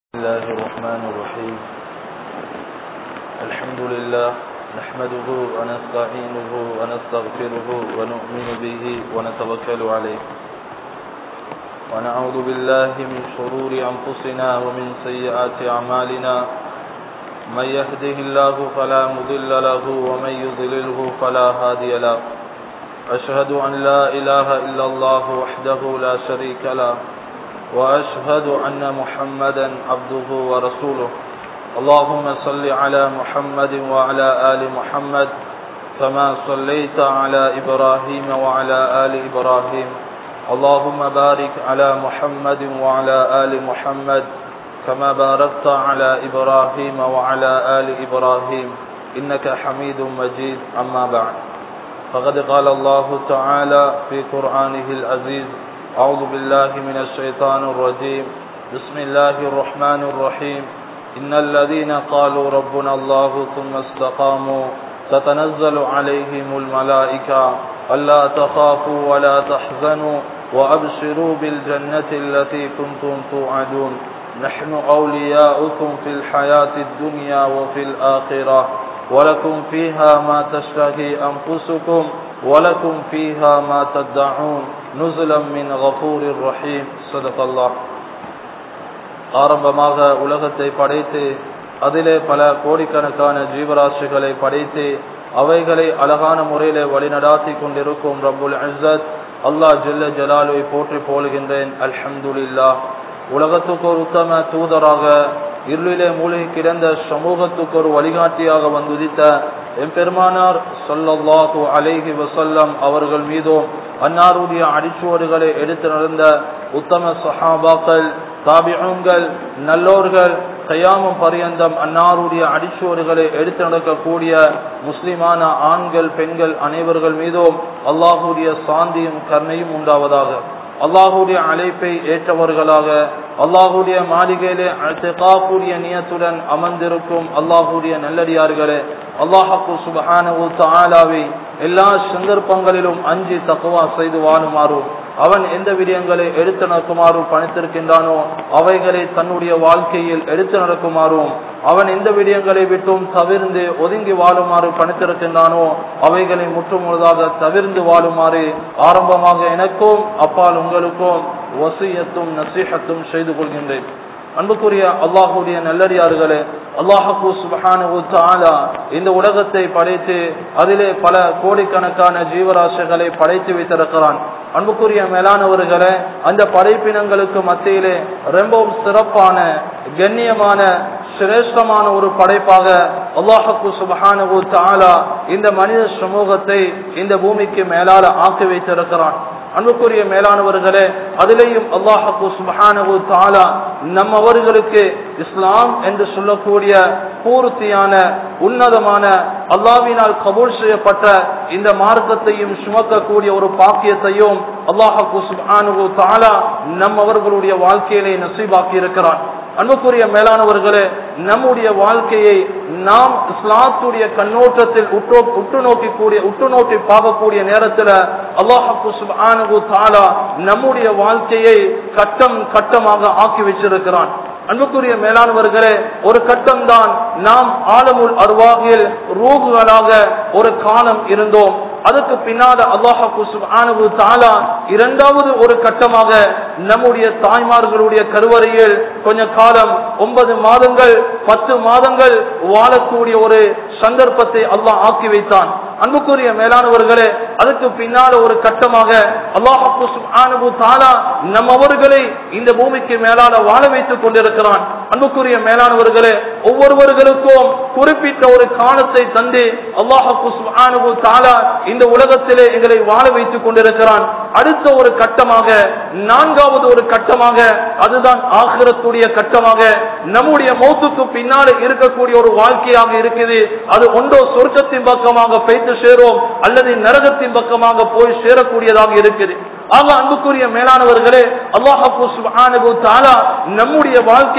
بسم الله الرحمن الرحيم الحمد لله نحمده ونستعينه ونستغفره ونؤمن به ونتوكل عليه ونعوذ بالله من شرور أنفسنا ومن سيئات أعمالنا من يهده الله فلا مضل له ومن يضلله فلا هادي له أشهد أن لا إله إلا الله وحده لا شريك له وأشهد أن محمدا عبده ورسوله اللهم صل على محمد وعلى آل محمد كما صليت على إبراهيم وعلى آل إبراهيم اللهم بارك على محمد وعلى آل محمد كما باركت على إبراهيم وعلى آل إبراهيم إنك حميد مجيد أما بعد فقد قال الله تعالى في قرآنه العزيز أعوذ بالله من الشيطان الرجيم بسم الله الرحمن الرحيم إن الذين قالوا ربنا الله ثم استقاموا تتنزل عليهم الملائكة ألا تخافوا ولا تحزنوا وأبشروا بالجنة التي كنتم توعدون نحن أولياؤكم في الحياة الدنيا وفي الآخرة ولكم فيها ما تشتهي أنفسكم ولكم فيها ما تدعون نزلا من غفور رحيم صدق الله ஆரம்பமாக உலகத்தை படைத்து அதிலே பல கோடிக்கணக்கான ஜீவராசிகளை படைத்து அவைகளை அழகான முறையிலே வழிநடாத்தி கொண்டிருக்கும் ரபுல் அசத் அல்லாஹ் ஜில்ல ஜலாலுவை போற்றி போலுகின்றேன் அல்ஹம்துலில்லா உலகத்துக்கு ஒரு உத்தம தூதராக இருளிலே மூழ்கி கிடந்த சமூகத்துக்கு ஒரு வழிகாட்டியாக வந்துதித்த எம்பெருமானார் சொல்லல்லாஹு அலைஹி வசல்லம் அவர்கள் மீதும் அன்னாருடைய அடிச்சுவடுகளை எடுத்து நடந்த உத்தம சஹாபாக்கள் தாபியங்கள் நல்லோர்கள் கையாமம் பரியந்தம் அன்னாருடைய அடிச்சுவடுகளை எடுத்து நடக்கக்கூடிய முஸ்லிமான ஆண்கள் பெண்கள் அனைவர்கள் மீதும் அல்லாஹுடைய சாந்தியும் கருணையும் உண்டாவதாக அல்லாஹுடைய அழைப்பை ஏற்றவர்களாக அல்லாஹுடைய மாளிகையிலே அழைத்துக்காக்கூடிய நியத்துடன் அமர்ந்திருக்கும் அல்லாஹுடைய நல்லடியார்களே அல்லாஹாக்கு சுபஹானவு தாலாவை எல்லா சந்தர்ப்பங்களிலும் அஞ்சி தக்குவா செய்து வாழுமாறும் அவன் எந்த விடயங்களை எடுத்து நடக்குமாறும் பணித்திருக்கின்றானோ அவைகளை தன்னுடைய வாழ்க்கையில் எடுத்து நடக்குமாறும் அவன் எந்த விடயங்களை விட்டும் தவிர்ந்து ஒதுங்கி வாழுமாறு பணித்திருக்கின்றானோ அவைகளை முற்றுமுழுதாக தவிர்ந்து வாழுமாறு ஆரம்பமாக எனக்கும் அப்பால் உங்களுக்கும் வசியத்தும் நசீகத்தும் செய்து கொள்கின்றேன் அன்புக்குரிய அல்லாஹுடைய நல்லடியார்களே அல்லாஹு சுபஹானு இந்த உலகத்தை படைத்து அதிலே பல கோடிக்கணக்கான ஜீவராசிகளை படைத்து வைத்திருக்கிறான் அன்புக்குரிய மேலானவர்களே அந்த படைப்பினங்களுக்கு மத்தியிலே ரொம்பவும் சிறப்பான கண்ணியமான சிரேஷ்டமான ஒரு படைப்பாக அல்லாஹு சுபஹானு தாலா இந்த மனித சமூகத்தை இந்த பூமிக்கு மேலால ஆக்கி வைத்திருக்கிறான் அன்புக்குரிய மேலானவர்களே அதிலேயும் அல்லாஹு சுபஹானு தாலா நம்மவர்களுக்கு இஸ்லாம் என்று சொல்லக்கூடிய பூர்த்தியான உன்னதமான அல்லாவினால் கபூல் செய்யப்பட்ட இந்த மார்க்கத்தையும் சுமக்கக்கூடிய ஒரு பாக்கியத்தையும் அல்லாஹு சுபஹானு தாலா நம்மவர்களுடைய வாழ்க்கையிலே நசீபாக்கி இருக்கிறான் அன்புக்குரிய மேலானவர்களே நம்முடைய வாழ்க்கையை நாம் இஸ்லாத்துடைய கண்ணோட்டத்தில் உற்று நோக்கக்கூடிய உற்று நோக்கி பார்க்கக்கூடிய நேரத்தில் அல்லாஹு தாலா நம்முடைய வாழ்க்கையை கட்டம் கட்டமாக ஆக்கி வச்சிருக்கிறான் அன்புக்குரிய மேலானவர்களே ஒரு கட்டம் தான் நாம் ஆலமுல் அருவாகில் ரூகுகளாக ஒரு காலம் இருந்தோம் அதுக்கு பின்னால அல்லாஹு தாலா இரண்டாவது ஒரு கட்டமாக நம்முடைய தாய்மார்களுடைய கருவறையில் கொஞ்ச காலம் ஒன்பது மாதங்கள் பத்து மாதங்கள் வாழக்கூடிய ஒரு சந்தர்ப்பத்தை அல்லாஹ் ஆக்கி வைத்தான் அன்புக்குரிய மேலானவர்களே அதுக்கு பின்னால ஒரு கட்டமாக அல்லாஹு தாலா நம்மவர்களை இந்த பூமிக்கு மேலால வாழ வைத்துக் கொண்டிருக்கிறான் அன்புக்குரிய மேலானவர்களே ஒவ்வொருவர்களுக்கும் குறிப்பிட்ட ஒரு காலத்தை தந்து அல்லாஹு தாலா இந்த உலகத்திலே எங்களை வாழ வைத்துக் கொண்டிருக்கிறான் அடுத்த ஒரு கட்டமாக நான்காவது ஒரு கட்டமாக அதுதான் ஆகிரத்துடைய கட்டமாக நம்முடைய மௌத்துக்கு பின்னால இருக்கக்கூடிய ஒரு வாழ்க்கையாக இருக்குது அது ஒன்றோ சொர்க்கத்தின் பக்கமாக பெய்து சேரும் அல்லது நரகத்தின் பக்கமாக போய் சேரக்கூடியதாக இருக்குது ஆக அன்புக்குரிய மேலானவர்களே அல்லாஹு தாலா நம்முடைய வாழ்க்கையை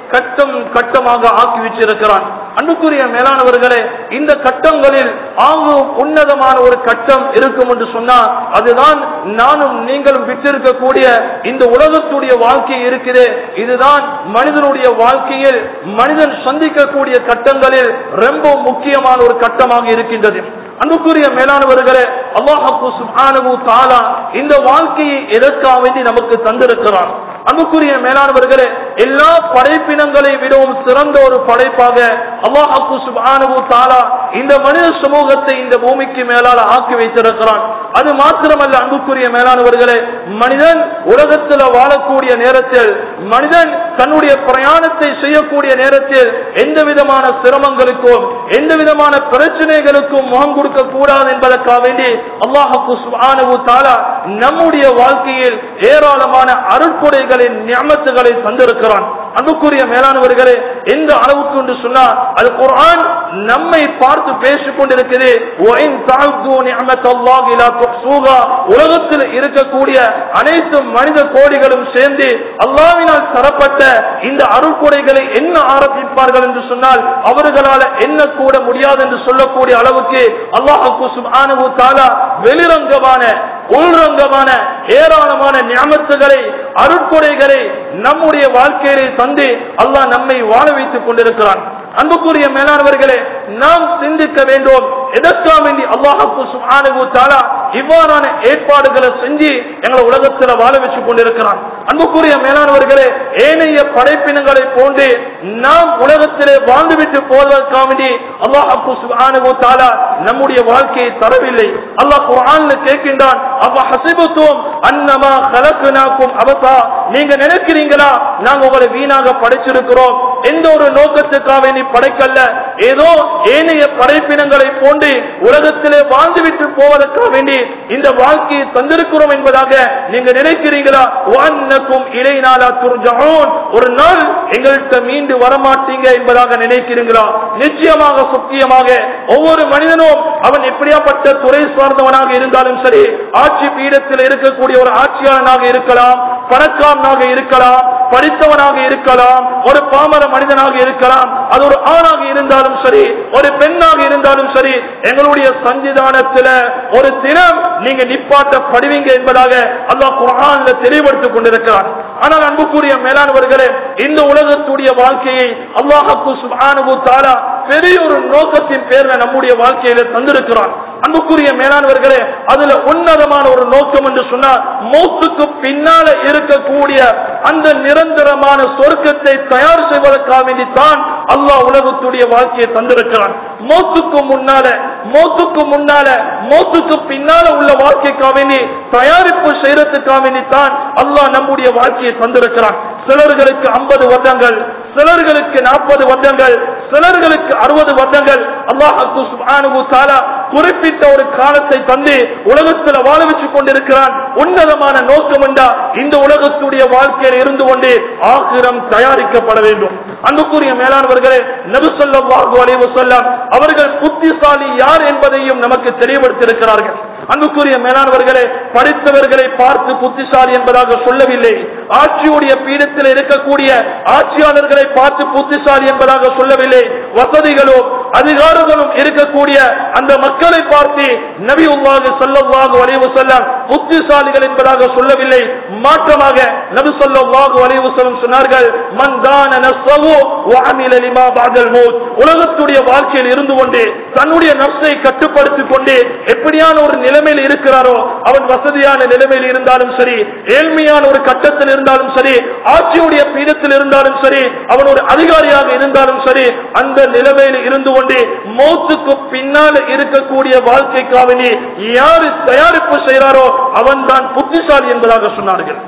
கட்டம் கட்டமாக ஆக்கி வச்சிருக்கிறான் அன்புக்குரிய மேலானவர்களே இந்த கட்டங்களில் ஆகும் உன்னதமான ஒரு கட்டம் இருக்கும் என்று சொன்னா அதுதான் நானும் நீங்களும் விட்டிருக்கக்கூடிய இந்த உலகத்துடைய வாழ்க்கை இருக்குது இதுதான் மனிதனுடைய வாழ்க்கையில் மனிதன் சந்திக்கக்கூடிய கட்டங்களில் ரொம்ப முக்கியமான ஒரு கட்டமாக இருக்கின்றது அன்புக்குரிய மேலானவர்களே அல்லாஹு சுப்ஹானஹு தஆலா இந்த வாழ்க்கையை எதற்காக வேண்டி நமக்கு தந்திருக்கிறான் அன்புக்குரிய மேலானவர்களே எல்லா படைப்பினங்களை விடவும் சிறந்த ஒரு படைப்பாக அல்லாஹு சுப்ஹானஹு தஆலா இந்த மனித சமூகத்தை இந்த பூமிக்கு மேலால ஆக்கி வைத்திருக்கிறான் அது மாத்திரமல்ல அன்புக்குரிய மேலானவர்களே மனிதன் உலகத்தில் வாழக்கூடிய நேரத்தில் மனிதன் தன்னுடைய பிரயாணத்தை செய்யக்கூடிய நேரத்தில் எந்த விதமான சிரமங்களுக்கும் எந்த விதமான பிரச்சனைகளுக்கும் முகம் கொடுக்க கூடாது என்பதற்காக வேண்டி அல்லாஹு சுப்ஹானஹு தஆலா நம்முடைய வாழ்க்கையில் ஏராளமான அருட்கொடைகளின் ஞாபகத்துகளை தந்திருக்கிறான் அன்புக்குரிய மேலானவர்களே எந்த அளவுக்கு என்று சொன்னால் அது குர்ஆன் நம்மை பார்த்து பேசிக் கொண்டிருக்கிறது وَإِن تَعُدُّوا نِعْمَةَ اللَّهِ لَا تُحْصُوهَا உலகத்தில் இருக்கக்கூடிய அனைத்து மனித கோடிகளும் சேர்ந்து அல்லாஹ்வினால் தரப்பட்ட இந்த அருள்கொடைகளை என்ன ஆரம்பிப்பார்கள் என்று சொன்னால் அவர்களால் என்ன கூட முடியாது என்று சொல்லக்கூடிய அளவுக்கு அல்லாஹ் சுப்ஹானஹு தஆலா வெளிரங்கமான உள்ரங்கமான ஏராளமான ஞாபகத்துகளை அருட்கொடைகளை நம்முடைய வாழ்க்கையிலே தந்து அல்லாஹ் நம்மை வாழ வைத்துக் கொண்டிருக்கிறான் அன்புக்குரிய மேலானவர்களே நாம் சிந்திக்க வேண்டும் எதற்காக வேண்டி அல்லாஹு சுப்ஹானஹு தஆலா இவ்வாறான ஏற்பாடுகளை செஞ்சு எங்களை உலகத்துல வாழ வச்சு கொண்டிருக்கிறான் அன்புக்குரிய மேலானவர்களே ஏனைய படைப்பினங்களை போன்று நாம் உலகத்திலே வாழ்ந்துவிட்டு போவதற்காக வேண்டி அல்லாஹு சுப்ஹானஹு தஆலா நம்முடைய வாழ்க்கையை தரவில்லை அல்லாஹ் குர்ஆன்ல கேட்கின்றான் அப்ப ஹசிபத்தும் அன்னமா கலக்குனாக்கும் அவசா நீங்க நினைக்கிறீங்களா நாங்க உங்களை வீணாக படைச்சிருக்கிறோம் எந்த ஒரு நோக்கத்துக்காக வேண்டி படைக்கல்ல ஏதோ ஏனைய படைப்பினங்களை போன்று உலகத்திலே வாழ்ந்துவிட்டு போவதற்காக வேண்டி இந்த வாழ்க்கையை தந்திருக்கிறோம் என்பதாக நீங்க நினைக்கிறீங்களா வான்னக்கும் இலைநாளா துர்ஜான் ஒரு நாள் எங்கள்கிட்ட மீண்டு வரமாட்டீங்க என்பதாக நினைக்கிறீங்களா நிச்சயமாக சத்தியமாக ஒவ்வொரு மனிதனும் அவன் எப்படியாப்பட்ட துறை சார்ந்தவனாக இருந்தாலும் சரி ஆட்சி பீடத்தில் இருக்கக்கூடிய ஒரு ஆட்சியாளனாக இருக்கலாம் பணக்காரனாக இருக்கலாம் படித்தவனாக இருக்கலாம் ஒரு பாமர மனிதனாக இருக்கலாம் அது ஒரு ஆணாக இருந்தாலும் சரி ஒரு பெண்ணாக இருந்தாலும் சரி எங்களுடைய சஞ்சிதானத்துல ஒரு தினம் நீங்க நிப்பாட்டப்படுவீங்க என்பதாக அல்லாஹ் குரான்ல தெளிவுபடுத்திக் கொண்டிருக்கிறார் ஆனால் அன்புக்குரிய மேலானவர்களே இந்த உலகத்துடைய வாழ்க்கையை அல்லாஹு சுப்ஹானஹு தஆலா பெரிய ஒரு நோக்கத்தின் பேர்ல நம்முடைய வாழ்க்கையில தந்திருக்கிறான் அன்புக்குரிய மேலானவர்களே அதுல உன்னதமான ஒரு நோக்கம் என்று சொன்னால் மௌத்துக்கு பின்னால இருக்கக்கூடிய அந்த நிரந்தரமான சொர்க்கத்தை தயார் செய்வதற்காக வேண்டித்தான் அல்லாஹ் உலகத்துடைய வாழ்க்கையை தந்திருக்கிறான் மௌத்துக்கு முன்னால மௌத்துக்கு முன்னால மௌத்துக்கு பின்னால உள்ள வாழ்க்கைக்காக வேண்டி தயாரிப்பு செய்யறதுக்காக வேண்டித்தான் அல்லாஹ் நம்முடைய வாழ்க்கையை தந்திருக்கிறான் சிலர்களுக்கு ஐம்பது வருடங்கள் சிலர்களுக்கு நாற்பது வருடங்கள் சிலர்களுக்கு அறுபது வருடங்கள் அல்லாஹு சுப்ஹானஹு தஆலா குறிப்பிட்ட ஒரு காலத்தை தந்து உலகத்தில் வாழ வச்சு கொண்டிருக்கிறான் உன்னதமான நோக்கம் என்றா இந்த உலகத்துடைய வாழ்க்கையில் இருந்து கொண்டு ஆகிரம் தயாரிக்கப்பட வேண்டும் அன்புக்குரிய மேலானவர்களே நபி ஸல்லல்லாஹு அலைஹி வஸல்லம் அவர்கள் புத்திசாலி யார் என்பதையும் நமக்கு தெளிவுபடுத்தியிருக்கிறார்கள் அன்புக்குரிய மேலானவர்களே படித்தவர்களை பார்த்து புத்திசாலி என்பதாக சொல்லவில்லை ஆட்சியுடைய பீடத்தில் இருக்கக்கூடிய ஆட்சியாளர்களை பார்த்து புத்திசாலி என்பதாக சொல்லவில்லை வசதிகளும் அதிகாரங்களும் இருக்கக்கூடிய அந்த மக்களை பார்த்து நபி உல்லாஹு சல்லல்லாஹு அலைஹி வஸல்லம் புத்திசாலிகள் என்பதாக சொல்லவில்லை மாற்றமாக நபி ஸல்லல்லாஹு அலைஹி வஸல்லம் சொன்னார்கள் மன் தான நஃஸஹு வ அமில லிமா பஅதல் மௌத் உலகத்துடைய வாழ்க்கையில் இருந்து கொண்டு தன்னுடைய நஃப்ஸை கட்டுப்படுத்திக் கொண்டு எப்படியான ஒரு நிலைமையில் இருக்கிறாரோ அவன் வசதியான நிலைமையில் இருந்தாலும் சரி ஏழ்மையான ஒரு கட்டத்தில் இருந்தாலும் சரி ஆட்சியுடைய பீடத்தில் இருந்தாலும் சரி அவன் ஒரு அதிகாரியாக இருந்தாலும் சரி அந்த நிலைமையில் இருந்து கொண்டு மௌத்துக்கு பின்னால் இருக்கக்கூடிய வாழ்க்கைக்காக வேண்டி யாரு தயாரிப்பு செய்கிறாரோ அவன் தான் புத்திசாலி என்பதாக சொன்னார்கள்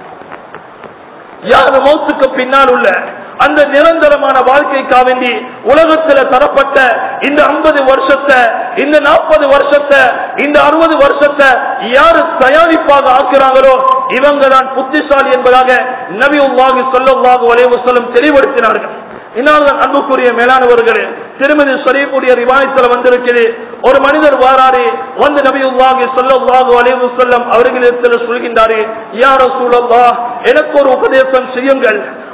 யார் மௌத்துக்கு பின்னால் உள்ள அந்த நிரந்தரமான வாழ்க்கைக்காக வேண்டி உலகத்துல தரப்பட்ட இந்த ஐம்பது வருஷத்தை இந்த நாற்பது வருஷத்தை இந்த அறுபது வருஷத்தை யாரு தயாரிப்பாக ஆக்குறாங்களோ இவங்க தான் புத்திசாலி என்பதாக நபி உல்லாஹி சொல்லல்லாஹு அலைஹி வஸல்லம் தெளிவுபடுத்தினார்கள் இன்னால் அன்புக்குரிய மேலானவர்களே திருமதி ஷரீஃபுடைய ரிவாயத்தில் வந்திருக்கிறது ஒரு மனிதர் வாராரு வந்து நபியுல்லாஹி ஸல்லல்லாஹு அலைஹி வஸல்லம் அவர்களிடத்தில் சொல்கின்றாரே யா ரசூலல்லாஹ் எனக்கு ஒரு உபதேசம் செய்யுங்கள்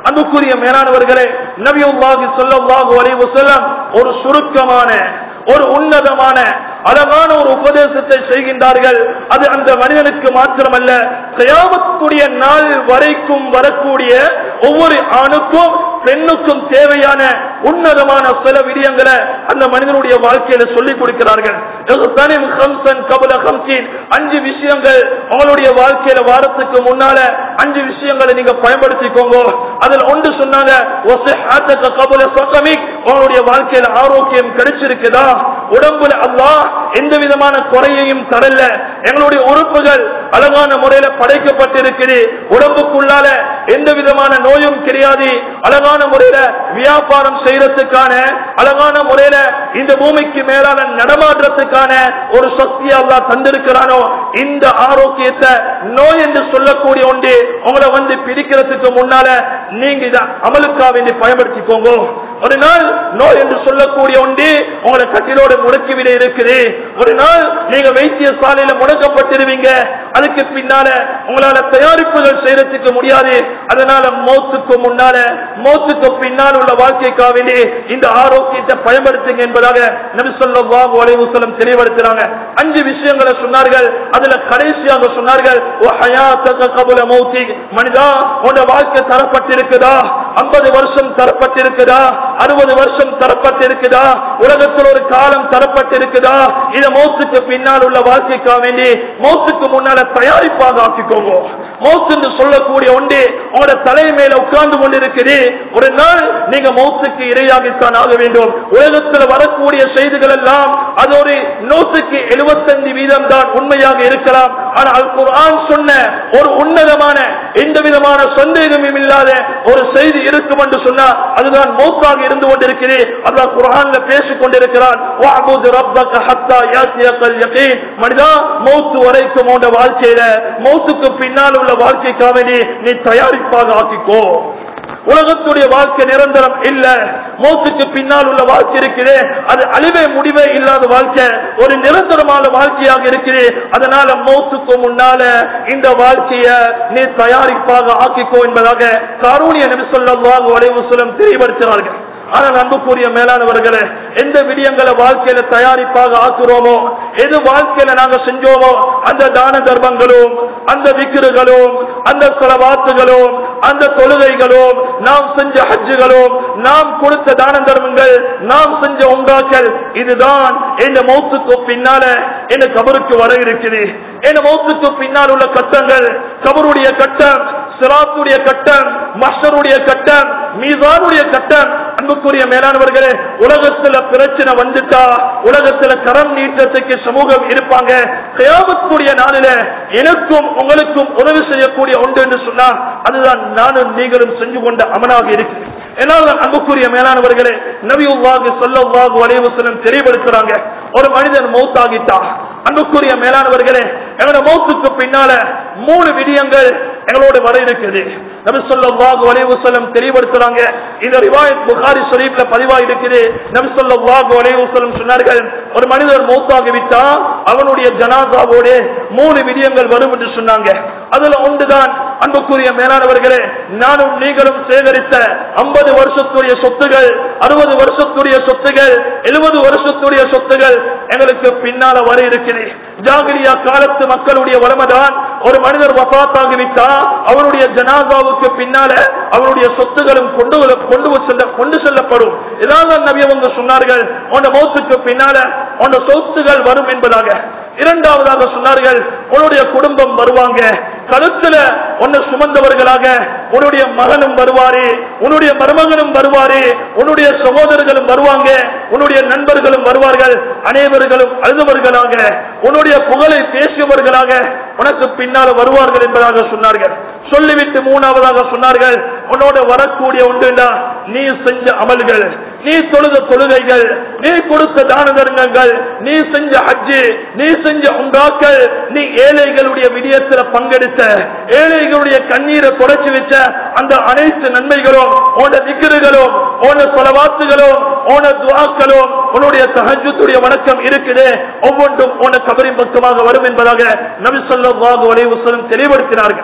அன்புக்குரிய மேலானவர்களே நபியுல்லாஹி ஸல்லல்லாஹு அலைஹி வஸல்லம் ஒரு சுருக்கமான ஒரு உன்னதமான அழகான ஒரு உபதேசத்தை செய்கின்றார்கள் அது அந்த மனிதனுக்கு மாத்திரமல்ல கயாமத்துடைய நாள் வரைக்கும் வரக்கூடிய ஒவ்வொரு ஆணுக்கும் பெண்ணுக்கும் தேவையான உன்னதமான சில விடயங்களை அந்த மனிதனுடைய வாழ்க்கையில சொல்லிக் கொடுக்கிறார்கள் இக்தனிம் கம்சன் கபல கம்சீன். அஞ்சு விஷயங்கள் உங்களுடைய வாழ்க்கையில வாரத்துக்கு முன்னால அஞ்சு விஷயங்களை நீங்க பயன்படுத்திக்கோங்க அதுல ஒன்று சொன்னாங்க "வசிஹ்அத்தக கபல சகமிக்." உங்களுடைய வாழ்க்கையில ஆரோக்கியம் கிடைச்சிருக்குதா உடம்புல அல்லாஹ் எந்த விதமான குறையையும் தரல எங்களுடைய உறுப்புகள் அழகான முறையில படைக்கப்பட்டிருக்குது உடம்புக்குள்ளால எந்த விதமான நோயும் கிடையாது அழகான முறையில வியாபாரம் செய்யறதுக்கான அழகான முறையில இந்த பூமிக்கு மேலான நடமாடுறதுக்கான ஒரு சக்தி அல்லாஹ் தந்திருக்கிறானோ இந்த ஆரோக்கியத்தை நோய் என்று சொல்லக்கூடிய ஒன்று உங்களை வந்து பிரிக்கிறதுக்கு முன்னால நீங்க இதை அமலுக்கா வேண்டி பயன்படுத்திக்கோங்க ஒரு நாள் நோய் என்று சொல்லக்கூடிய ஒன்று உங்களை கட்டிலோடு முடக்கிவிட இருக்குது ஒரு நாள் நீங்க வைத்திய சாலையில முடக்கப்பட்டிருவீங்க அதுக்கு பின்னால உங்களால தயாரிப்புகள் செய்யறதுக்கு முடியாது அதனால மௌத்துக்கு முன்னால மௌத்துக்கு பின்னால் உள்ள வாழ்க்கைக்காக வேண்டி இந்த ஆரோக்கியத்தை பயன்படுத்துங்க என்பதாக நபி ஸல்லல்லாஹு அலைஹி வஸல்லம் தெளிவுபடுத்துறாங்க அஞ்சு விஷயங்களை சொன்னார்கள் அதுல கடைசியாக சொன்னார்கள் "வ ஹயாத்தக கபல மௌத்திக்." மனிதா உன்னோட வாழ்க்கை தரப்பட்டிருக்குதா ஐம்பது வருஷம் தரப்பட்டிருக்குதா அறுபது வருஷம் தரப்பட்டிருக்குதா உலகத்தில் ஒரு காலம் தரப்பட்டிருக்குதா இத மௌத்துக்கு பின்னால் உள்ள வாழ்க்கைக்காக வேண்டி மௌத்துக்கு முன்னால தயாரிப்பாக ஆக்கிக்கோங்க மௌத்து என்று சொல்லக்கூடிய ஒன்று உங்களோட தலை மேல உட்கார்ந்து கொண்டிருக்குது ஒரு நாள் நீங்க மௌத்துக்கு இரையாகித்தான் ஆக வேண்டும் உலகத்தில் வரக்கூடிய செய்திகள் எல்லாம் அது ஒரு நூற்றுக்கு எழுபத்தஞ்சு வீதம் தான் உண்மையாக இருக்கலாம் ஆனால் குர்ஆன் சொன்ன ஒரு உன்னதமான எந்த விதமான சந்தேகமும் இல்லாத ஒரு செய்தி இருக்கும் என்று சொன்னா அதுதான் மௌத்தாக இருந்து கொண்டிருக்கிறது அல்லாஹ் குர்ஆன்ல பேசிக் கொண்டிருக்கிறான் வஅபுது ரப்பக ஹத்தா யாத்தியக்கல் யகீன் மனிதா மௌத்து வரைக்கும் உன்னோட வாழ்க்கையில மௌத்துக்கு பின்னால் உள்ள வாழ்க்கைக்காக வேண்டி நீ தயாரிப்பாக ஆக்கிக்கோ உலகத்துடைய வாழ்க்கை நிரந்தரம் இல்ல மௌத்துக்கு பின்னால் உள்ள வாழ்க்கை இருக்குது அது அழிவே முடிவே இல்லாத வாழ்க்கை ஒரு நிரந்தரமான வாழ்க்கையாக இருக்குது அதனால மௌத்துக்கு முன்னால இந்த வாழ்க்கைய நீ தயாரிப்பாக ஆக்கிக்கோ என்பதாக காரூணிய நபி ஸல்லல்லாஹு அலைஹி வஸல்லம் தெளிவுபடுத்தினார்கள் ஆனால் அன்புக்குரிய மேலானவர்களே எந்த விடயங்களை வாழ்க்கையில தயாரிப்பாக ஆக்குறோமோ எது வாழ்க்கையில நாங்க செஞ்சோமோ அந்த தான தர்மங்களும் அந்த விக்கிருகளும் அந்த செலவாத்துகளும் அந்த தொழுகைகளும் நாம் செஞ்ச ஹஜ்ஜுகளும் நாம் கொடுத்த தான தர்மங்கள் நாம் செஞ்ச உண்டாக்கள் இதுதான் என் மௌத்துக்கு பின்னால என் கபருக்கு வர இருக்குது என் மௌத்துக்கு பின்னால் உள்ள கட்டங்கள் கபருடைய கட்டம் சிராத்துடைய கட்டம் மஷருடைய கட்டம் மீசானுடைய கட்டம் அன்புக்குரிய மேலானவர்களே உலகத்துல பிரச்சனை வந்துட்டா உலகத்துல கரம் நீட்டத்துக்கு சமூகம் இருப்பாங்க கியாமத்துடைய நாளில எனக்கும் உங்களுக்கும் உதவி செய்யக்கூடிய ஒன்று என்று சொன்னா அதுதான் நானும் நீங்களும் செஞ்சு கொண்ட அமலாக இருக்கு என்னால் அன்புக்குரிய மேலானவர்களே நபியுல்லாஹு ஸல்லல்லாஹு அலைஹி வஸல்லம் தெளிவுபடுத்துறாங்க ஒரு மனிதன் மௌத்தாகிட்டா அன்புக்குரிய மேலானவர்களே எங்களோட மௌத்துக்கு பின்னால மூணு விடயங்கள் எங்களோட வர இருக்குது நபி ஸல்லல்லாஹு அலைஹி வஸல்லம் தெளிவுபடுத்துறாங்க இந்த ரிவாயத் புகாரி ஷரீஃப்ல பதிவா இருக்குது நபி ஸல்லல்லாஹு அலைஹி வஸல்லம் சொன்னார்கள் ஒரு மனிதர் மௌத்தாகி விட்டா அவனுடைய ஜனாசாவோட மூணு விடயங்கள் வரும் என்று சொன்னாங்க அதுல ஒன்றுதான் அன்புக்குரிய மேலானவர்களே நானும் நீங்களும் சேகரித்த ஐம்பது வருஷத்துடைய சொத்துகள் அறுபது வருஷத்துடைய சொத்துகள் எழுபது வருஷத்துடைய சொத்துகள் எங்களுக்கு பின்னால வர இருக்குது ஜாகிரியா காலத்து மக்களுடைய வளமைதான் ஒரு மனிதர் வபாத்தாகிவிட்டா அவருடைய ஜனாதாவுக்கு பின்னால அவருடைய சொத்துகளும் கொண்டு வர- கொண்டு செல்ல கொண்டு செல்லப்படும் இதான் நபி அவங்க சொன்னார்கள் உன் மௌத்துக்கு பின்னால உன் சொத்துகள் வரும் என்பதாக இரண்டாவதாக சொன்னார்கள் உன்னுடைய குடும்பம் வருவாங்க கழுத்துல உன்னை சுமந்தவர்களாக உன்னுடைய மகனும் வருவாரு உன்னுடைய மருமகனும் வருவாரு உன்னுடைய சகோதரர்களும் வருவாங்க உன்னுடைய நண்பர்களும் வருவார்கள் அனைவர்களும் அழுதவர்களாக உன்னுடைய புகழை பேசியவர்களாக உனக்கு பின்னால வருவார்கள் என்பதாக சொன்னார்கள் சொல்லிவிட்டு மூணாவதாக சொன்னார்கள் உன்னோட வரக்கூடிய ஒன்றுண்டா நீ செஞ்ச அமல்கள் நீ தொழுத தொழுகைகள் நீ கொடுத்த தான தர்மங்கள் நீ செஞ்ச ஹஜ்ஜு நீ செஞ்ச உண்டாக்கள் நீ ஏழைகளுடைய விடயத்துல பங்கெடுத்த ஏழைகளுடைய கண்ணீரை தொடச்சி வச்ச அந்த அனைத்து நன்மைகளும் உன திக்கிறுகளும் உன சொலவாத்துகளும் உன துவாக்களும் உன்னுடைய தஹஜ்ஜுடைய வணக்கம் இருக்குது ஒவ்வொன்றும் உன கபரின் பக்கமாக வரும் என்பதாக நபி ஸல்லல்லாஹு அலைஹி வஸல்லம் தெளிவுபடுத்தினார்கள்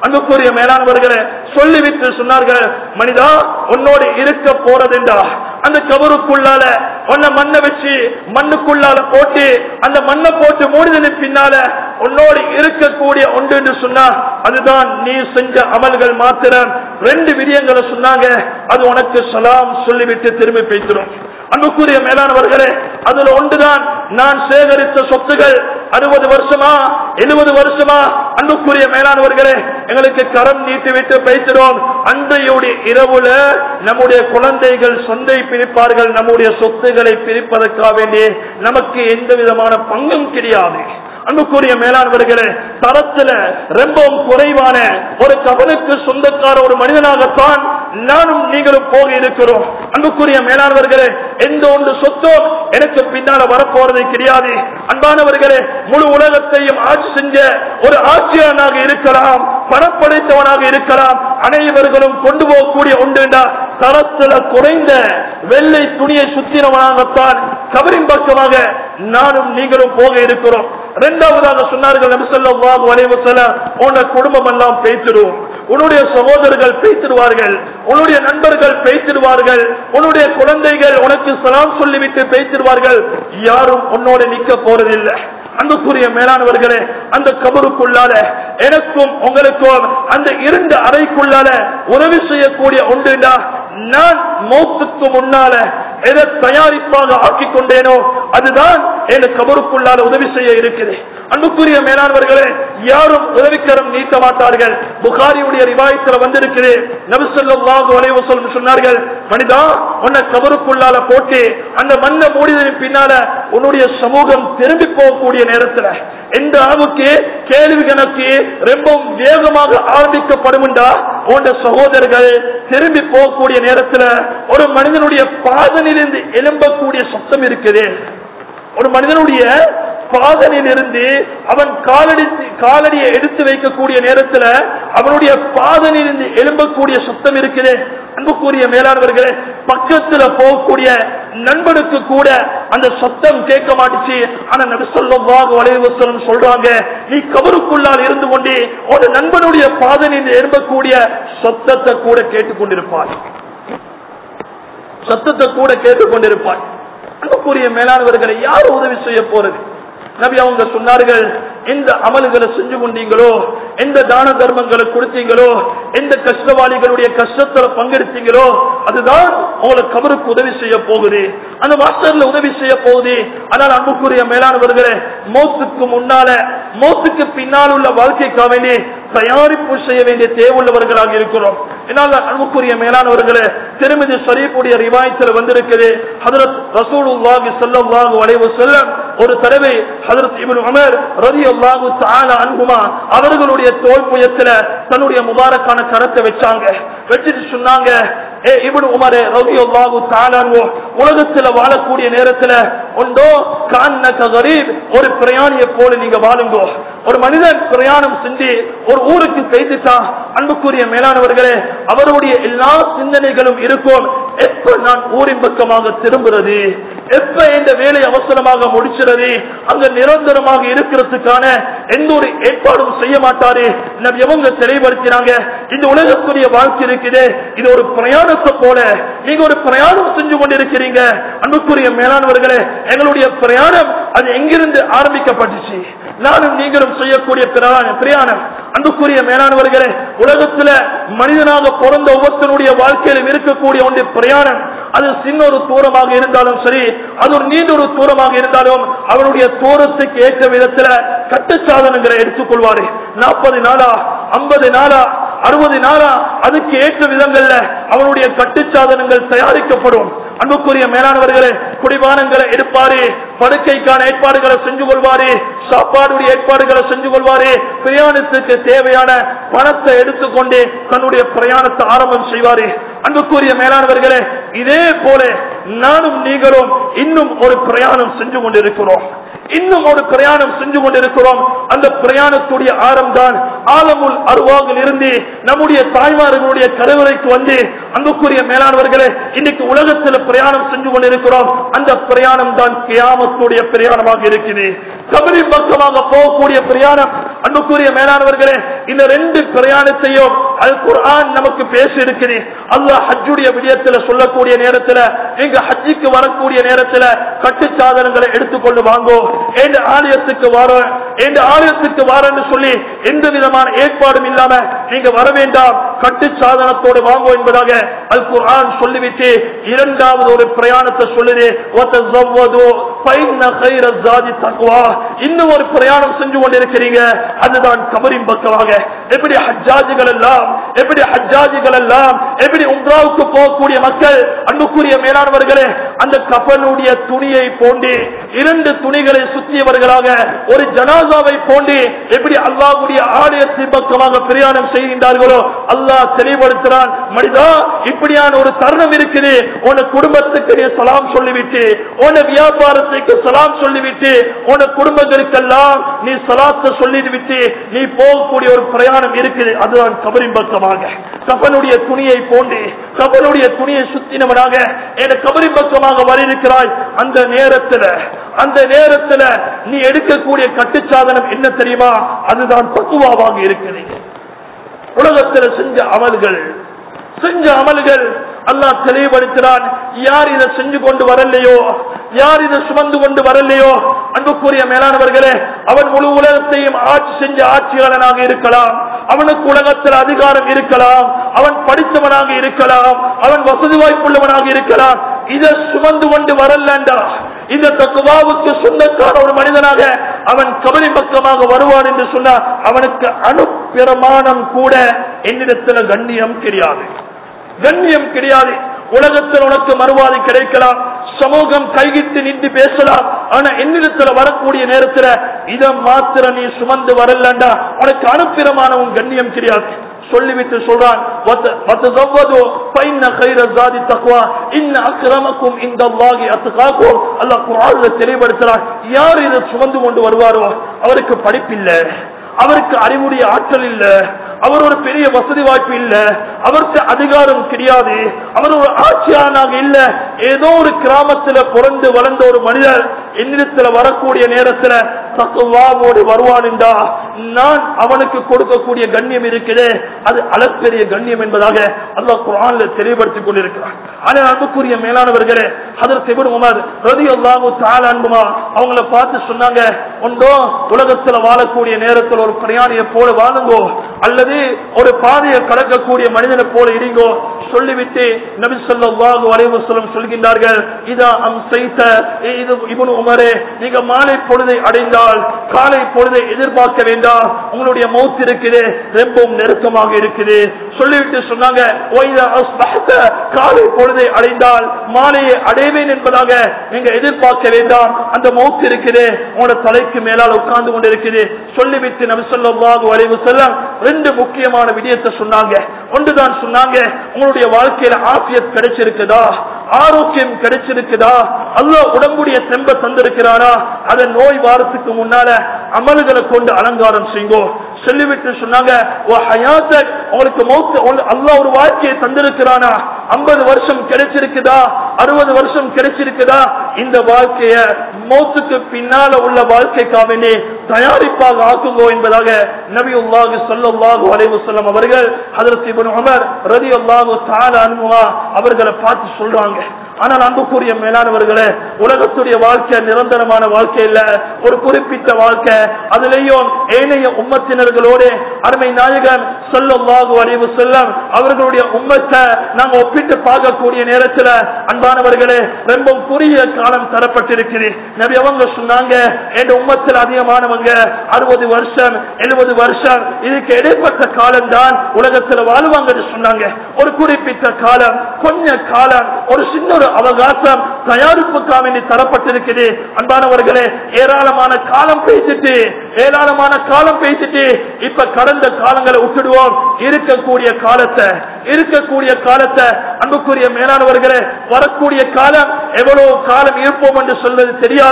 அன்புக்குரிய மேலானவர்களே சொல்லிவிட்டு சொன்னார்கள் மனிதா உன்னோடு இருக்க போறதுண்டா அந்த கபருக்குள்ளால உன்னை மண்ணை வச்சு மண்ணுக்குள்ளால போட்டு அந்த மண்ணை போட்டு மூடிதலுக்கு பின்னால உன்னோடு இருக்கக்கூடிய ஒன்று என்று சொன்னா அதுதான் நீ செஞ்ச அமல்கள் மாத்திரம் ரெண்டு விடயங்களை சொன்னாங்க அது உனக்கு சலாம் சொல்லிவிட்டு திரும்பி பேசிடும் அன்புக்குரிய மேலானவர்களே அதுல ஒன்றுதான் நான் சேகரித்த சொத்துகள் அறுபது வருஷமா எழுபது வருஷமா அன்புக்குரிய மேலானவர்களே எங்களுக்கு கரம் நீட்டி விட்டு பேசுகிறோம் அன்றையுடைய இரவுல நம்முடைய குழந்தைகள் சொந்தை பிரிப்பார்கள் நம்முடைய சொத்துக்களை பிரிப்பதற்காக வேண்டி நமக்கு எந்த விதமான பங்கும் கிடையாது அன்புக்குரிய மேலானவர்களே தரத்துல ரொம்பவும் குறைவான ஒரு கவனுக்கு சொந்தக்கார ஒரு மனிதனாகத்தான் நானும் நீங்களும் போக இருக்கிறோம் அன்புக்குரிய மேலானவர்களே எந்த ஒன்று சொத்தும் எனக்கு பின்னால வரப்போறது கிடையாது அன்பானவர்களே முழு உலகத்தையும் ஆட்சி செஞ்ச ஒரு ஆட்சியாளனாக இருக்கலாம் பணப்படைத்தவனாக இருக்கலாம் அனைவர்களும் கொண்டு போகக்கூடிய ஒன்றுண்டா தரத்துல குறைந்த வெள்ளை துணியை சுத்தினவனாகத்தான் கபரின் பக்கமாக நானும் நீங்களும் போக இருக்கிறோம் இரண்டாவதாக சொன்னார்கள் நபிசல்லாஹு அலைவசல்லம் உன்ன குடும்பம் எல்லாம் பேசிடுவோம் உன்னுடைய சகோதரர்கள் பேசிடுவார்கள் உன்னுடைய நண்பர்கள் பேசிடுவார்கள் உன்னுடைய குழந்தைகள் உனக்கு சலாம் சொல்லிவிட்டு பேசிடுவார்கள் யாரும் உன்னோட நிக்க போறதில்லை அன்புக்குரிய மேலானவர்களே அந்த கபருக்குள்ளால எனக்கும் உங்களுக்கும் அந்த இரண்டு அறைக்குள்ளால உதவி செய்யக்கூடிய ஒன்றுண்டா நான் மௌத்துக்கு முன்னால எதை தயாரிப்பாக ஆக்கிக் கொண்டேனோ அதுதான் என் கபருக்குள்ளால உதவி செய்ய இருக்குது அன்புக்குரிய மேலானவர்களே யாரும் உதவிக்கரம் நீட்ட மாட்டார்கள் புகாரியுடைய ரிவாயத்துல வந்திருக்குது நபிசல்லாஹு அலைவசம் சொன்னார்கள் மனிதா உன்னை கபருக்குள்ளால போட்டு அந்த மண்ணை மூடியதன் பின்னால உன்னுடைய சமூகம் திரும்பி போகக்கூடிய நேரத்துல எந்த அளவுக்கு கேள்வி கணக்கு ரொம்ப வேகமாக ஆரம்பிக்கப்படும்டா உண்ட சகோதரர்கள் திரும்பி போகக்கூடிய நேரத்துல ஒரு மனிதனுடைய பாதனிலிருந்து எழும்பக்கூடிய சத்தம் இருக்குது ஒரு மனிதனுடைய பாதனிலிருந்து அவன் காலடி காலடியை எடுத்து வைக்கக்கூடிய நேரத்துல அவனுடைய பாதனிலிருந்து எழும்பக்கூடிய சத்தம் இருக்குது அன்புக்குரிய மேலானவர்களே பக்கத்துல போகக்கூடிய நண்பனுக்கு கூட அந்த சத்தம் கேட்க மாட்டுச்சு ஆனா நபி சொல்லவாக வலைவசலம் சொல்றாங்க நீ கபருக்குள்ளால் இருந்து கொண்டு ஒரு நண்பனுடைய பாதனில் எழும்பக்கூடிய சத்தத்தை கூட கேட்டுக்கொண்டிருப்பாய் சத்தத்தை கூட கேட்டுக்கொண்டிருப்பாய் அன்புக்குரிய மேலானவர்களை யார் உதவி செய்ய போறது நபி அவங்க சொன்னார்கள் எந்த அமல்களை செஞ்சு கொண்டீங்களோ எந்த தான தர்மங்களை கொடுத்தீங்களோ எந்த கஷ்டவாளிகளுடைய கஷ்டத்துல பங்கெடுத்தீங்களோ அதுதான் உங்களுக்கு கபருக்கு உதவி செய்ய போகுது அந்த மாஸ்டர்ல உதவி செய்ய போகுது ஆனால் அன்புக்குரிய மேலானவர்களே மௌத்துக்கு முன்னால மௌத்துக்கு பின்னால் உள்ள வாழ்க்கைக்காக வேண்டி தயாரிப்பு செய்ய வேண்டிய தேவையுள்ளவர்களாக இருக்கிறோம் என்னால் அன்புக்குரிய மேலானவர்களே திருமதி ஷரீஃபுடைய ரிவாயத்தில் வந்திருக்குது ஹதரத் ரசூலுல்லாஹி ஸல்லல்லாஹு அலைஹி வஸல்லம் ஒரு தடவை ஹதரத் இப்னு உமர் ரலியல்லாஹு தஆலா அன்ஹுமா அவர்களுடைய தோல் புயத்துல தன்னுடைய முபாரக்கான கரத்தை வச்சாங்க வச்சுட்டு சொன்னாங்க ஏ இப்னு உமரே ரலியல்லாஹு தஆலா அன்ஹு உலகத்துல வாழக்கூடிய நேரத்துல உண்டோ கான்னக கரீப் ஒரு பிரயாணியை போல நீங்க வாழுங்க ஒரு மனிதன் பிரயாணம் செஞ்சு ஒரு ஊருக்கு கைதிட்டா அன்புக்குரிய மேலானவர்களே அவருடைய எல்லா சிந்தனைகளும் இருக்கும் எப்ப நான் ஊரின் பக்கமாக திரும்புறது எப்ப இந்த வேலை அவசரமாக முடிச்சுறது அங்க நிரந்தரமாக இருக்கிறதுக்கான எந்த ஒரு ஏற்பாடும் செய்ய மாட்டாரு நபி எவங்க தெளிவுபடுத்தினாங்க இந்த உலகத்துடைய வாழ்க்கை இருக்குது இது ஒரு பிரயாணத்தை போல நீங்க ஒரு பிரயாணம் செஞ்சு கொண்டிருக்கிறீங்க அன்புக்குரிய மேலானவர்களே எங்களுடைய பிரயாணம் அது எங்கிருந்து ஆரம்பிக்கப்பட்டுச்சு நானும் நீங்களும் செய்யக்கூடிய பிரயாணம் பிரயாணம் அன்புக்குரிய மேலானவர்களே உலகத்துல மனிதனாக பிறந்த ஒவ்வொருத்தனுடைய வாழ்க்கையிலும் இருக்கக்கூடிய ஒன்று பிரயாணம் அது சின்ன ஒரு தூரமாக இருந்தாலும் சரி அது ஒரு நீண்ட ஒரு தூரமாக இருந்தாலும் அவனுடைய தூரத்துக்கு ஏற்ற விதத்துல கட்டு சாதனங்களை எடுத்துக்கொள்வாரு நாற்பது நாளா ஐம்பது நாளா அறுபது நாளா அதுக்கு ஏற்ற விதங்கள்ல அவனுடைய கட்டுச்சாதனங்கள் தயாரிக்கப்படும் அன்புக்குரிய மேலானவர்களே குடிபானங்களை எடுப்பாரு படுக்கைக்கான ஏற்பாடுகளை செஞ்சு கொள்வாரு சாப்பாடுடைய ஏற்பாடுகளை செஞ்சு கொள்வாரு பிரயாணத்துக்கு தேவையான பணத்தை எடுத்துக்கொண்டு தன்னுடைய பிரயாணத்தை ஆரம்பம் செய்வாரு அன்புக்குரிய மேலானவர்களே இதே போல நானும் நீங்களும் இன்னும் ஒரு பிரயாணம் செஞ்சு கொண்டிருக்கிறோம் இன்னும் ஒரு பிரயாணம் செஞ்சு கொண்டிருக்கிறோம் அந்த பிரயாணத்துடைய ஆரம்பம் தான் ஆலமுல் அருவாகில் இருந்து நம்முடைய தாய்மார்களுடைய கருவறைக்கு வந்து அன்புக்குரிய மேலானவர்களே இன்னைக்கு உலகத்தில் பிரயாணம் செஞ்சு கொண்டிருக்கிறோம் அந்த பிரயாணம் தான் கியாமத்துடைய பிரயாணமாக இருக்குது கபரி பக்கமாக போகக்கூடிய பிரயாணம் அன்புக்குரிய மேலானவர்களே இந்த ரெண்டு பிரயாணத்தையும் அல் குர்ஆன் நமக்கு பேசி இருக்குது அல்லாஹ் ஹஜ்ஜுடைய விடயத்துல சொல்லக்கூடிய நேரத்துல நீங்க ஹஜ்ஜுக்கு வரக்கூடிய நேரத்துல கட்டு சாதனங்களை எடுத்துக்கொண்டு வாங்கோ எந்த ஆலயத்துக்கு வர எந்த ஆலயத்துக்கு வரன்னு சொல்லி எந்த விதமான ஏற்பாடும் இல்லாம நீங்க வர வேண்டாம் கட்டு சாதனத்தோடு வாங்கோ என்பதாக அல் குர்ஆன் சொல்லிவிட்டு இரண்டாவது ஒரு பிரயாணத்தை சொல்லுது وَتَزَوَّدُوا فَإِنَّ خَيْرَ الزَّادِ التَّقْوَى. இன்னும் ஒரு பிரயாணம் செஞ்சு கொண்டிருக்கிறீங்க அதுதான் கபரின் பக்கமாக எப்படி ஹஜ்ஜாஜிகள் எல்லாம் எப்படி ஹஜ்ஜாஜிகள் எல்லாம் எப்படி உம்ராவுக்கு போகக்கூடிய மக்கள் அன்புக்குரிய மேலானவர்களே அந்த கப்பலுடைய துணியை போண்டு இரண்டு துணிகளை சுற்றியவர்களாக ஒரு ஜனாசாவை போண்டு எப்படி அல்லாஹ்வுடைய ஆலயத்தின் பக்கமாக பிரயாணம் செய்கின்றார்களோ அல்லாஹ் தெளிவுபடுத்துறான் மனிதா இப்படியான ஒரு தருணம் இருக்குது உன குடும்பத்துக்கு நீ சலாம் சொல்லிவிட்டு உன வியாபாரத்துக்கு சலாம் சொல்லிவிட்டு உன குடும்பங்களுக்கெல்லாம் நீ சலாத்தை சொல்லிவிட்டு நீ போகக்கூடிய ஒரு பிரயாணம் இருக்குது அதுதான் கபரின் பக்கமாக கபனுடைய துணியை போன்று கபனுடைய துணியை சுத்தினவனாக என கபரின் பக்கமாக வரியிருக்கிறாய் அந்த நேரத்துல அந்த நேரத்துல நீ எடுக்கக்கூடிய கட்டுச்சாதனம் என்ன தெரியுமா அதுதான் பக்குவாவாக இருக்குது உலகத்துல செஞ்ச அமல்கள் செஞ்ச அமல்கள் அல்லாஹ் தெளிவுபடுத்தினான் யார் இதை செஞ்சு கொண்டு வரலையோ யார் இதை சுமந்து கொண்டு வரலையோ அன்புக்குரிய மேலானவர்களே அவன் முழு உலகத்தையும் ஆட்சி செஞ்ச ஆட்சியாளனாக இருக்கலாம் அவனுக்கு உலகத்தில் அதிகாரம் இருக்கலாம் அவன் படித்தவனாக இருக்கலாம் அவன் வசதி வாய்ப்புள்ளவனாக இருக்கலாம் இதை சுமந்து கொண்டு வரலண்டா இந்த தக்குவாவுக்கு சொந்தக்கான ஒரு மனிதனாக அவன் கபரி பக்கமாக வருவான் என்று சொன்னார் அவனுக்கு அணுப்பிரமாணம் கூட என்னிடத்தில் கண்ணியம் கிடையாது கண்ணியம் கிடையாது உலகத்தில் உனக்கு மறுவாதி கிடைக்கலாம் சமூகம் கைகிட்டு நின்று பேசலாம் ஆனா என்னிடத்துல வரக்கூடிய நேரத்துல இத மாத்திர நீ சுமந்து வரலண்டா உனக்கு அனுப்பிரமான உன் கண்ணியம் கிடையாது சொல்லிவிட்டு சொல்றான் "வத்த- வத்தஸவ்வது ஃபைன்ன கைர ஸாதி தக்வா இன்ன அக்ரமக்கும் இந்தல்லாஹி அத்காக்கும் அல்லாஹ் குர்ஆன்ல தெளிவுபடுத்துறான் யார் இதை சுமந்து கொண்டு வருவாரோ அவருக்கு படிப்பில்லை அவருக்கு அறிவுடைய ஆற்றல் இல்ல அவர் ஒரு பெரிய வசதி வாய்ப்பு இல்ல அவருக்கு அதிகாரம் கிடையாது அவர் ஒரு ஆட்சியாளனாக இல்ல ஏதோ ஒரு கிராமத்துல பிறந்து வளர்ந்த ஒரு மனிதர் என்னிடத்துல வரக்கூடிய நேரத்துல தக்குவாவோடு வருவான் என்றா நான் அவனுக்கு கொடுக்கக்கூடிய கண்ணியம் இருக்குது அது அளப்பெரிய கண்ணியம் என்பதாக அல்லாஹ் குர்ஆன்ல தெளிவுபடுத்திக் கொண்டிருக்கிறார் ஆனால் அன்புக்குரிய மேலானவர்களே ஹதரத் இப்னு உமர் ரலியல்லாஹு தஆலா அன்ஹுமா அவங்கள பார்த்து சொன்னாங்க ஒன்றோ உலகத்துல வாழக்கூடிய நேரத்தில் ஒரு பிரயாணியை போல வாழுங்கோ அல்லது ஒரு பாதையை கடக்கக்கூடிய மனிதனை போல இருங்கோ சொல்லிவிட்டு நபி ஸல்லல்லாஹு அலைஹி வஸல்லம் சொல்கின்றார்கள் இதா அம் செய்த இது இப்னு உமரே நீங்க மாலை பொழுதை அடைந்தால் காலை பொழுதை எதிர்பார்க்க வேண்டாம் உங்களுடைய மௌத் இருக்குது ரொம்பவும் நெருக்கமாக இருக்குது சொல்லிவிட்டு சொன்னாங்க "ஒய்தா அஸ்பஹத", காலை பொழுதை அடைந்தால் மாலையை அடைவேன் என்பதாக நீங்க எதிர்பார்க்க வேண்டாம் அந்த மௌத் இருக்குது உங்களோட தலைக்கு மேலால் உட்கார்ந்து கொண்டு இருக்குது சொல்லிவிட்டு நபி ஸல்லல்லாஹு அலைஹி வஸல்லம் ரெண்டு முக்கியமான விடயத்தை சொன்னாங்க ஒன்றுதான் சொன்னாங்க உங்களுடைய வாழ்க்கையில ஆசியத் கிடைச்சிருக்குதா ஆரோக்கியம் கிடைச்சிருக்குதா அல்லாஹ் உடம்புடைய செம்ப தந்திருக்கிறானா அதை நோய் வாரத்துக்கு முன்னால அமல்களை கொண்டு அலங்காரம் செய்யுங்கோ சொல்லிவிட்டு சொன்னாங்க "ஓ ஹயாத்தக்", உங்களுக்கு மௌத்து உங்களுக்கு அல்லாஹ் ஒரு வாழ்க்கையை தந்திருக்கிறானா ஐம்பது வருஷம் கிடைச்சிருக்குதா அறுபது வருஷம் கிடைச்சிருக்குதா இந்த வாழ்க்கைய மௌத்துக்கு பின்னால உள்ள வாழ்க்கைக்காக வேண்டி தயாரிப்பாக ஆக்குங்கோ என்பதாக நபியுல்லாஹு ஸல்லல்லாஹு அலைஹி வஸல்லம் அவர்கள் ஹஜரத் இப்னு உமர் ரலியல்லாஹு தஆலா அன்ஹுமா அவர்களை பார்த்து சொல்றாங்க ஆனால் அன்புக்குரிய மேலானவர்களே உலகத்துடைய வாழ்க்கை நிரந்தரமான வாழ்க்கை இல்ல ஒரு குறிப்பிட்ட வாழ்க்கை அதுலயும் ஏனைய உம்மத்தினர்களோடு அருமை நாயகன் சொல்லல்லாஹு அலைஹி செல்லம் அவர்களுடைய உம்மத்தை நாங்க ஒப்பிட்டு பார்க்கக்கூடிய நேரத்துல அன்பானவர்களே ரொம்ப குறுகிய காலம் தரப்பட்டிருக்குது நபி அவங்க சொன்னாங்க என் உம்மத்தில் அதிகமானவங்க அறுபது வருஷம் எழுபது வருஷம் இதுக்கு இடைப்பட்ட காலம் தான் உலகத்துல வாழ்வாங்கன்னு சொன்னாங்க ஒரு குறிப்பிட்ட காலம் கொஞ்ச காலம் ஒரு சின்ன ஒரு அவகாசம் தயாரிப்புக்காக வேண்டி தரப்பட்டிருக்குது அன்பானவர்களே ஏராளமான காலம் பேசிட்டு ஏராளமான காலம் பேசிட்டு இப்ப கடந்த காலங்களை விட்டுடுவோம் இருக்கக்கூடிய காலத்தை இருக்கக்கூடிய காலத்தை அன்புக்குரிய மேலானவர்களே வரக்கூடிய காலம் எவ்வளவு காலம் இருப்போம் என்று சொல்வது தெரியாது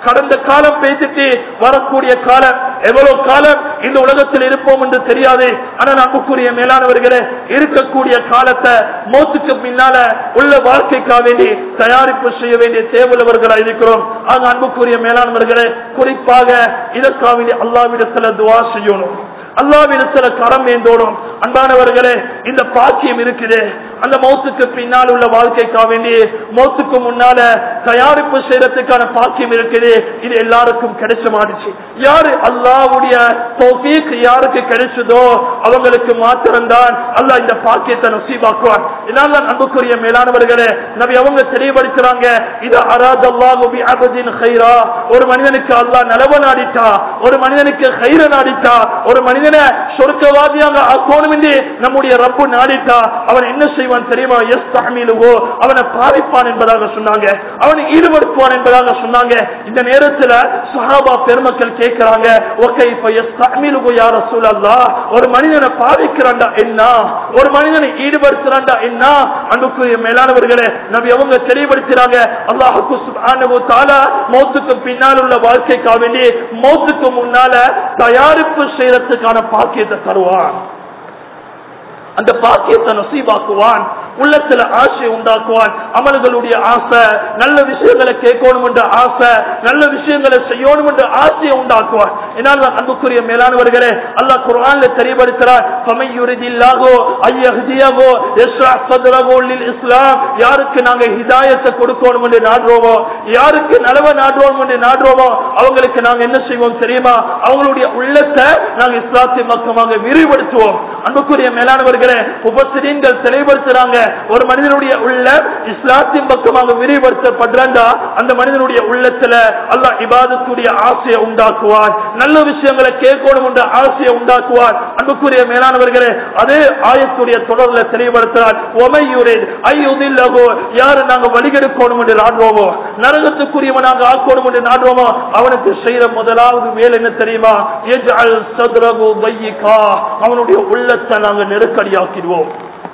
கடந்த காலம் பேசிட்டு வரக்கூடிய காலம் எவ்வளவு காலம் இந்த உலகத்தில் இருப்போம் என்று தெரியாது ஆனால் அன்புக்குரிய மேலானவர்களே இருக்கக்கூடிய காலத்தை மௌத்துக்கு பின்னால உள்ள வாழ்க்கைக்காக வேண்டி தயாரிப்பு செய்ய வேண்டிய தேவையுள்ளவர்களா இருக்கிறோம் ஆக அன்புக்குரிய மேலானவர்களே குறிப்பாக இதற்காக வேண்டி அல்லாவிடத்துல துவா செய்யணும் அல்லாவிடத்துல கரம் வேந்தோடும் அன்பானவர்களே இந்த பாக்கியம் இருக்குது அந்த மௌத்துக்கு பின்னால் உள்ள வாழ்க்கைக்காக வேண்டி மௌத்துக்கு முன்னால தயாரிப்பு செய்யறதுக்கான பாக்கியம் இருக்குது இது எல்லாருக்கும் கிடைச்ச மாட்டுச்சு யாரு அல்லாவுடைய தௌஃபீக் யாருக்கு கிடைச்சதோ அவங்களுக்கு மாத்திரம்தான் அல்லாஹ் இந்த பாக்கியத்தை நசீபாக்குவான் இதனால அன்புக்குரிய மேலானவர்களே நபி அவங்க தெளிவுபடுத்துறாங்க இது அராத் அல்லாஹு பி அபதின் ஹைரா ஒரு மனிதனுக்கு அல்லாஹ் நலவ நாடிட்டா ஒரு மனிதனுக்கு ஹைர நாடிட்டா ஒரு மனிதனை சொர்க்கவாதியாக ஆக்கணும் என்று நம்முடைய ரப்பு நாடிட்டா அவன் என்ன செய்வான் தெரியுமா எஸ் தஹமீலுவோ அவனை பாவிப்பான் என்பதாக சொன்னாங்க அவனை ஈடுபடுத்துவான் என்பதாக சொன்னாங்க இந்த நேரத்துல சஹாபா பெருமக்கள் கேட்கிறாங்க ஓகே இப்ப எஸ் தஹமீலுவோ யார சூழல்லா ஒரு மனிதனை பாவிக்கிறான்டா என்ன ஒரு மனிதனை ஈடுபடுத்துறான்டா என்ன அன்புக்குரிய மேலானவர்களே நபி அவங்க தெளிவுபடுத்துறாங்க அல்லாஹுக்கு சுப்ஹானஹு தஆலா மௌத்துக்கு பின்னால் உள்ள வாழ்க்கைக்காக வேண்டி மௌத்துக்கு முன்னால தயாரிப்பு செய்யறதுக்கான பாக்கியத்தை தருவான் அந்த பாக்கியத்தை நசீபாக்குவான் உள்ளத்துல ஆசை உண்டாக்குவான் அமல்களுடைய ஆசை நல்ல விஷயங்களை கேட்கணும் என்ற ஆசை நல்ல விஷயங்களை செய்யணும் என்ற ஆசையை உண்டாக்குவான் என்னால் அன்புக்குரிய மேலானவர்களே அல்லாஹ் குர்ஆன்ல தெரியப்படுத்துறார் ஃபமையுரிதில்லாஹோ ஐயஹ்தியஹோ யஸ்ரா சத்ரஹு லில் இஸ்லாம் யாருக்கு நாங்க ஹிதாயத்தை கொடுக்கணும் என்று நாடுறோமோ யாருக்கு நலவ நாடுறோம் என்று நாடுறோமோ அவங்களுக்கு நாங்க என்ன செய்வோம் தெரியுமா அவங்களுடைய உள்ளத்தை நாங்க இஸ்லாத்தின் பக்கமாக விரிவுபடுத்துவோம் அன்புக்குரிய மேலானவர்களே உபசிரியங்கள் தெளிவுபடுத்துறாங்க ஒரு மனிதனுடைய உள்ள இஸ்லாத்தின் பக்கமாக விரிவுபடுத்தப்படுறா அந்த மனிதனுடைய உள்ளத்துல அல்லாஹ் இபாதத்துடைய ஆசையை உண்டாக்குவான் நல்ல விஷயங்களை கேட்கணும் என்ற ஆசையை உண்டாக்குவான் அன்புக்குரிய மேலானவர்களே அதே ஆயத்துடைய தொடர்ல தெளிவுபடுத்துறார் ஒமையுரே ஐயுதில்லகோ யாரு நாங்க வழிகெடுக்கணும் என்று நாடுவோமோ நரகத்துக்குரியவனாக ஆக்கணும் என்று நாடுவோமோ அவனுக்கு செய்யற முதலாவது வேலை என்ன தெரியுமா எஜ்அல் சத்ரகு தையிகா அவனுடைய உள்ளத்தை நாங்க நெருக்கடியாக்கிடுவோம்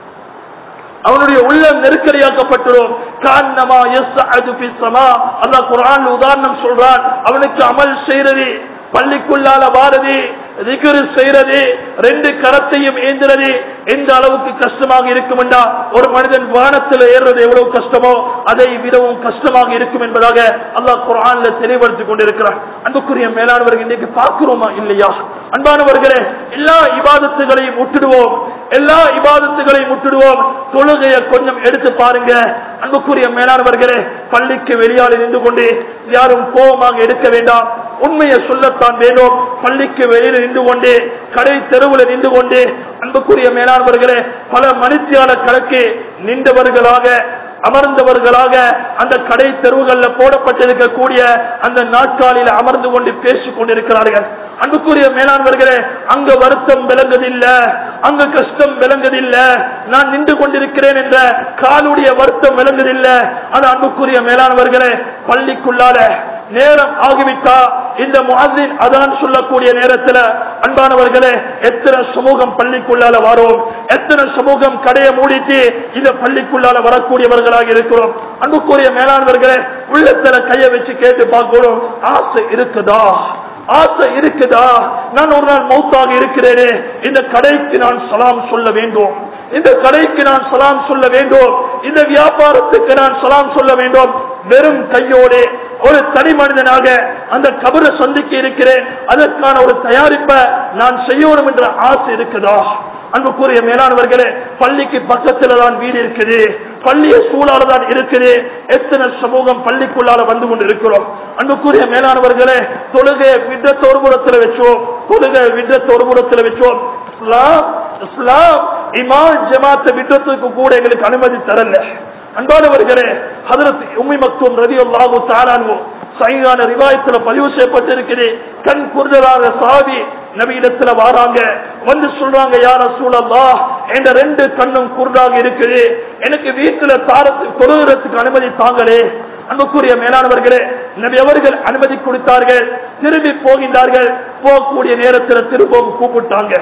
அவனுடைய உள்ளம் நெருக்கடியாக்கப்பட்டுடும் காரணமா எஸ் அதுபிசமா அல்லாஹ் குரான் உதாரணம் சொல்றான் அவனுக்கு அமல் செய்யறது பள்ளிக்குள்ளால வாரது திகரு செய்யறது ரெண்டு கரத்தையும் ஏந்துறது எந்த அளவுக்கு கஷ்டமாக இருக்குமெண்டா ஒரு மனிதன் வானத்தில் ஏறுறது எவ்வளவு கஷ்டமோ அதை விடவும் கஷ்டமாக இருக்கும் என்பதாக அல்லாஹ் குரான்ல தெளிவுபடுத்திக் கொண்டிருக்கிறார் அன்புக்குரிய மேலானவர்கள் இன்னைக்கு பார்க்கிறோமா இல்லையா அன்பானவர்களே எல்லா இபாதத்துகளையும் முட்டுடுவோம் எல்லா இபாதத்துகளையும் முட்டுடுவோம் தொழுகையை கொஞ்சம் எடுத்து பாருங்க அன்புக்குரிய மேலானவர்களே பள்ளிக்கு வெளியால் நின்று கொண்டு யாரும் கோபமாக எடுக்க வேண்டாம் உண்மையை சொல்லத்தான் வேண்டும் பள்ளிக்கு வெளியில் நின்று கொண்டு கடை தெருவில் நின்று கொண்டு அன்புக்குரிய மேலானவர்களே பல மனுஷியான கணக்கு நின்றவர்களாக அமர்ந்தவர்களாக அந்த கடை தெருவுகள்ல போடப்பட்டிருக்கக்கூடிய அந்த நாட்காலில் அமர்ந்து கொண்டு பேசிக் கொண்டிருக்கிறார்கள் அன்புக்குரிய மேலாண்வர்களே அங்க வருத்தம் விளங்குதில்ல அங்க கஷ்டம் விளங்குதில்ல நான் நின்று கொண்டிருக்கிறேன் என்ற காலுடைய வருத்தம் விளங்குதில்ல அது அன்புக்குரிய மேலாண்வர்களே பள்ளிக்குள்ளால நேரம் ஆகிவிட்டா இந்த முஹின் அதான் சொல்லக்கூடிய நேரத்துல அன்பானவர்களே எத்தனை சமூகம் பள்ளிக்குள்ளால வரும் எத்தனை சமூகம் கடையை மூடிட்டு இந்த பள்ளிக்குள்ளால வரக்கூடியவர்களாக இருக்கிறோம் அன்புக்குரிய மேலானவர்களே உள்ளத்துல கைய வச்சு கேட்டு பார்க்கணும் ஆசை இருக்குதா ஆசை இருக்குதா நான் ஒரு நாள் மௌத்தாக இருக்கிறேனே இந்த கடைக்கு நான் சலாம் சொல்ல வேண்டும் இந்த கடைக்கு நான் சலாம் சொல்ல வேண்டும் இந்த வியாபாரத்துக்கு நான் சலாம் சொல்ல வேண்டும் வெறும் கையோடு ஒரு தனி மனிதனாக அந்த கபரை சந்திக்க இருக்கிறேன் அதற்கான ஒரு தயாரிப்பை நான் செய்யணும் என்ற ஆசை இருக்குதா அன்புக்குரிய மேலானவர்களே பள்ளிக்கு பக்கத்துல தான் வீடு இருக்குது பள்ளிய சூழால தான் இருக்குது எத்தனை சமூகம் பள்ளிக்குள்ளால வந்து கொண்டு இருக்கிறோம் அன்புக்குரிய மேலானவர்களே தொழுகை விட்டத்தை ஒரு புறத்துல வச்சோம் தொழுகை விட்டத்தை ஒரு புறத்துல வச்சோம் இஸ்லாம் இஸ்லாம் இமாம் ஜமாத்தை விட்டத்துக்கு கூட எங்களுக்கு அனுமதி தரல அன்பானவர்களே ஹதரத் உம்மி மக்தூம் ரதி அல்லாஹு தாரானோ சைகான ரிவாயத்துல பதிவு செய்யப்பட்டிருக்குது கண் குருடராக சாவி நபியிடத்துல வாராங்க வந்து சொல்றாங்க யார சூழல்லா என்ற ரெண்டு கண்ணும் குருடாக இருக்குது எனக்கு வீட்டுல தாரத்து தொழுகிறதுக்கு அனுமதி தாங்களே அன்புக்குரிய மேலானவர்களே நபி அவர்கள் அனுமதி கொடுத்தார்கள் திரும்பி போகின்றார்கள் போகக்கூடிய நேரத்தில் திரும்ப கூப்பிட்டாங்க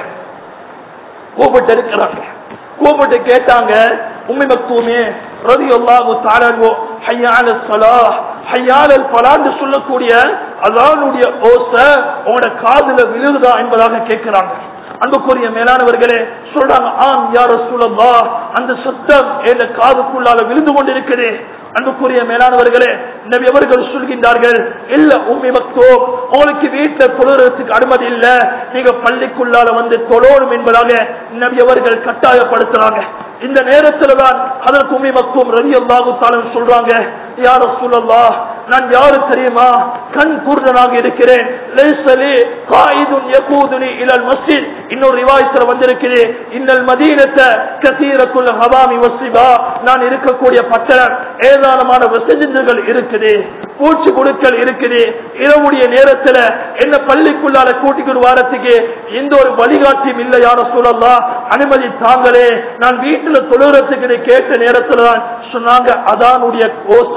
கூப்பிட்டு இருக்கிறாங்க கூப்பிட்டு கேட்டாங்க உம்மி மக்தூமே ரதி அல்லாஹு தாரங்கோ ஹையான சலா ஹையாலல் பலான்னு சொல்லக்கூடிய அதானுடைய ஓச உங்களோட காதுல விழுகுதா என்பதாக கேட்கிறாங்க அன்புக்குரிய மேலானவர்களே சொல்றாங்க ஆம் யார சூழல்லா அந்த சத்தம் என் காதுக்குள்ளால விழுந்து கொண்டிருக்குது அன்புக்குரிய மேலானவர்களே நபி அவர்கள் சொல்கின்றார்கள் இல்ல உண்மை மக்தோ உங்களுக்கு வீட்டுல தொழுறதுக்கு அனுமதி இல்ல நீங்க பள்ளிக்குள்ளால வந்து தொழணும் என்பதாக நபி அவர்கள் கட்டாயப்படுத்துறாங்க இந்த நேரத்துல தான் அதற்கு உண்மை மக்தும் ரவி அல்லாஹு சொல்றாங்க யார சூழல்லா நான் யாரு தெரியுமா கண் குருடனாக இருக்கிறேன் லைசலி காயிதுன் யகூதுனி இலல் மஸ்ஜித் இன்னொரு ரிவாயத்துல வந்திருக்கிறேன் இன்னல் மதீனத்த கதீரத்துல் ஹவாமி வசிபா நான் இருக்கக்கூடிய பட்டணம் ஏராளமான வசதிகள் இருக்குது பூச்சி குழுக்கள் இருக்குது இரவுடைய நேரத்துல என்ன பள்ளிக்குள்ளால கூட்டிக்கிட்டு வாரத்துக்கு எந்த ஒரு வழிகாட்டியும் இல்லை யார சூழல்லாம் அனுமதி தாங்களே நான் வீட்டுல தொழுகிறதுக்கு கேட்ட நேரத்துல தான் சொன்னாங்க அதானுடைய கோச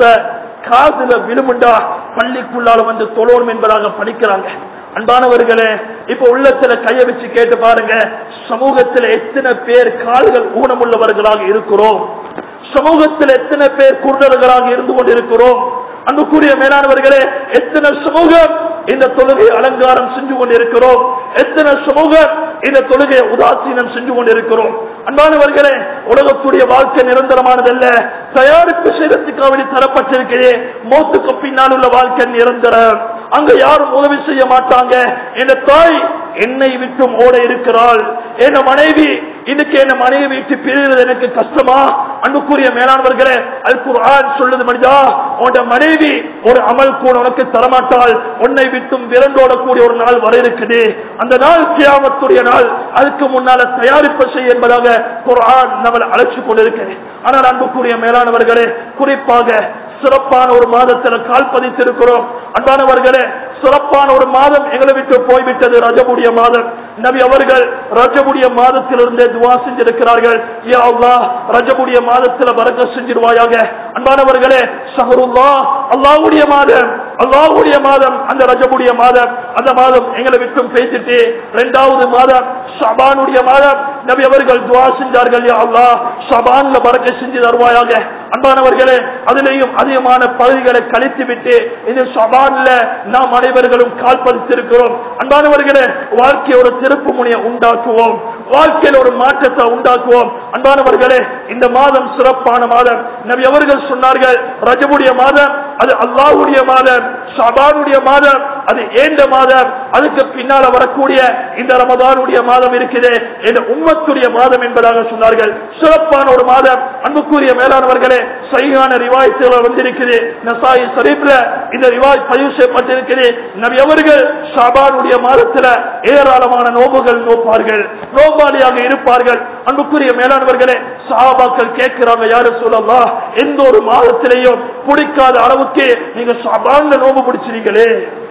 காதுல விழுமுண்டா பள்ளிக்குள்ளால வந்து தொழணும் என்பதாக படிக்கிறாங்க அன்பானவர்களே இப்ப உள்ளத்துல கைய வச்சு கேட்டு பாருங்க சமூகத்துல எத்தனை பேர் கால்கள் ஊனமுள்ளவர்களாக இருக்கிறோம் சமூகத்தில் எத்தனை பேர் குருடர்களாக இருந்து கொண்டிருக்கிறோம் அன்புக்குரிய மேலானவர்களே எத்தனை சமூகம் இந்த தொழுகை அலங்காரம் செஞ்சு கொண்டிருக்கிறோம் எத்தனை சமூகம் இந்த தொழுகையை உதாசீனம் செஞ்சு கொண்டிருக்கிறோம் அன்பானவர்களே உலகத்துடைய வாழ்க்கை நிரந்தரமானதல்ல தயாரிப்பு செய்யறதுக்காக தரப்பட்டிருக்கிறே மோத்துக்கு பின்னால் உள்ள வாழ்க்கை நிரந்தரம் அங்க யாரும் உதவி செய்ய மாட்டாங்க என் தாய் என்னை விட்டும் ஓட இருக்கிறாள் என் மனைவி இன்னைக்கு என் மனைவி விட்டு பிரிவது எனக்கு கஷ்டமா அன்புக்குரிய மேலானவர்களே அல் குர்ஆன் சொல்லுது மனிதா உன் மனைவி ஒரு அமல் கூட உனக்கு தரமாட்டால் உன்னை விட்டும் விரண்டோடக்கூடிய ஒரு நாள் வர இருக்குது அந்த நாள் கியாமத்துடைய நாள் அதுக்கு முன்னால தயாரிப்பு செய்ய என்பதாக குர்ஆன் நம்மளை அழைச்சு கொண்டிருக்கிறேன் ஆனால் அன்புக்குரிய மேலானவர்களே குறிப்பாக சிறப்பான ஒரு மாதத்துல கால் பதித்திருக்கிறோம் அன்பானவர்களே சிறப்பான ஒரு மாதம் எங்களை விட்டு போய்விட்டது ரஜபுடைய மாதம் நபி அவர்கள் ரஜபுடைய மாதத்திலிருந்தே துவா செஞ்சிருக்கிறார்கள் யா அல்லாஹ் ரஜபுடைய மாதத்துல வரக்க செஞ்சிருவாயாக அன்பானவர்களே சஹருல்லா அல்லாஹ்வுடைய மாதம் அல்லாஹ்வுடைய மாதம் அந்த ரஜபுடைய மாதம் அந்த மாதம் எங்களை விட்டும் பேசிட்டு இரண்டாவது மாதம் ஷபானுடைய மாதம் நபி அவர்கள் துவா செஞ்சார்கள் யா அல்லாஹ் ஷபான்ல பறக்க செஞ்சு தருவாயாக அன்பானவர்களே அதிலேயும் அதிகமான பகுதிகளை கழித்து விட்டு இந்த ஷபான்ல நாம் அனைவர்களும் கால் பதித்திருக்கிறோம் அன்பானவர்களே வாழ்க்கை ஒரு திருப்பு முனையை உண்டாக்குவோம் வாழ்க்கையில் ஒரு மாற்றத்தை உண்டாக்குவோம் அன்பானவர்களே இந்த மாதம் சிறப்பான மாதம் நபி அவர்கள் சொன்னார்கள் ரஜபுடைய மாதம் அது அல்லாஹ்வுடைய மாதம் ஷபானுடைய மாதம் அது ஏந்த மாதம் அதுக்கு பின்னால வரக்கூடிய இந்த ரமதானுடைய மாதம் இருக்குது இந்த உம்மத்துடைய மாதம் என்பதாக சொன்னார்கள் சிறப்பான ஒரு மாதம் அன்புக்குரிய மேலானவர்களே சரியான ரிவாயத்துகள் வந்திருக்குது நசாயி ஷரீப்ல இந்த ரிவாய் பதிவு செய்யப்பட்டிருக்குது நபி அவர்கள் ஷாபானுடைய மாதத்துல ஏராளமான நோம்புகள் நோப்பார்கள் நோம்பாளியாக இருப்பார்கள் அன்புக்குரிய மேலானவர்களே சஹாபாக்கள் கேட்கிறாங்க யாரு சொல்லலாம் எந்த ஒரு மாதத்திலையும் பிடிக்காத அளவுக்கு நீங்க ஷபான்ல நோம்பு பிடிச்சிருங்களே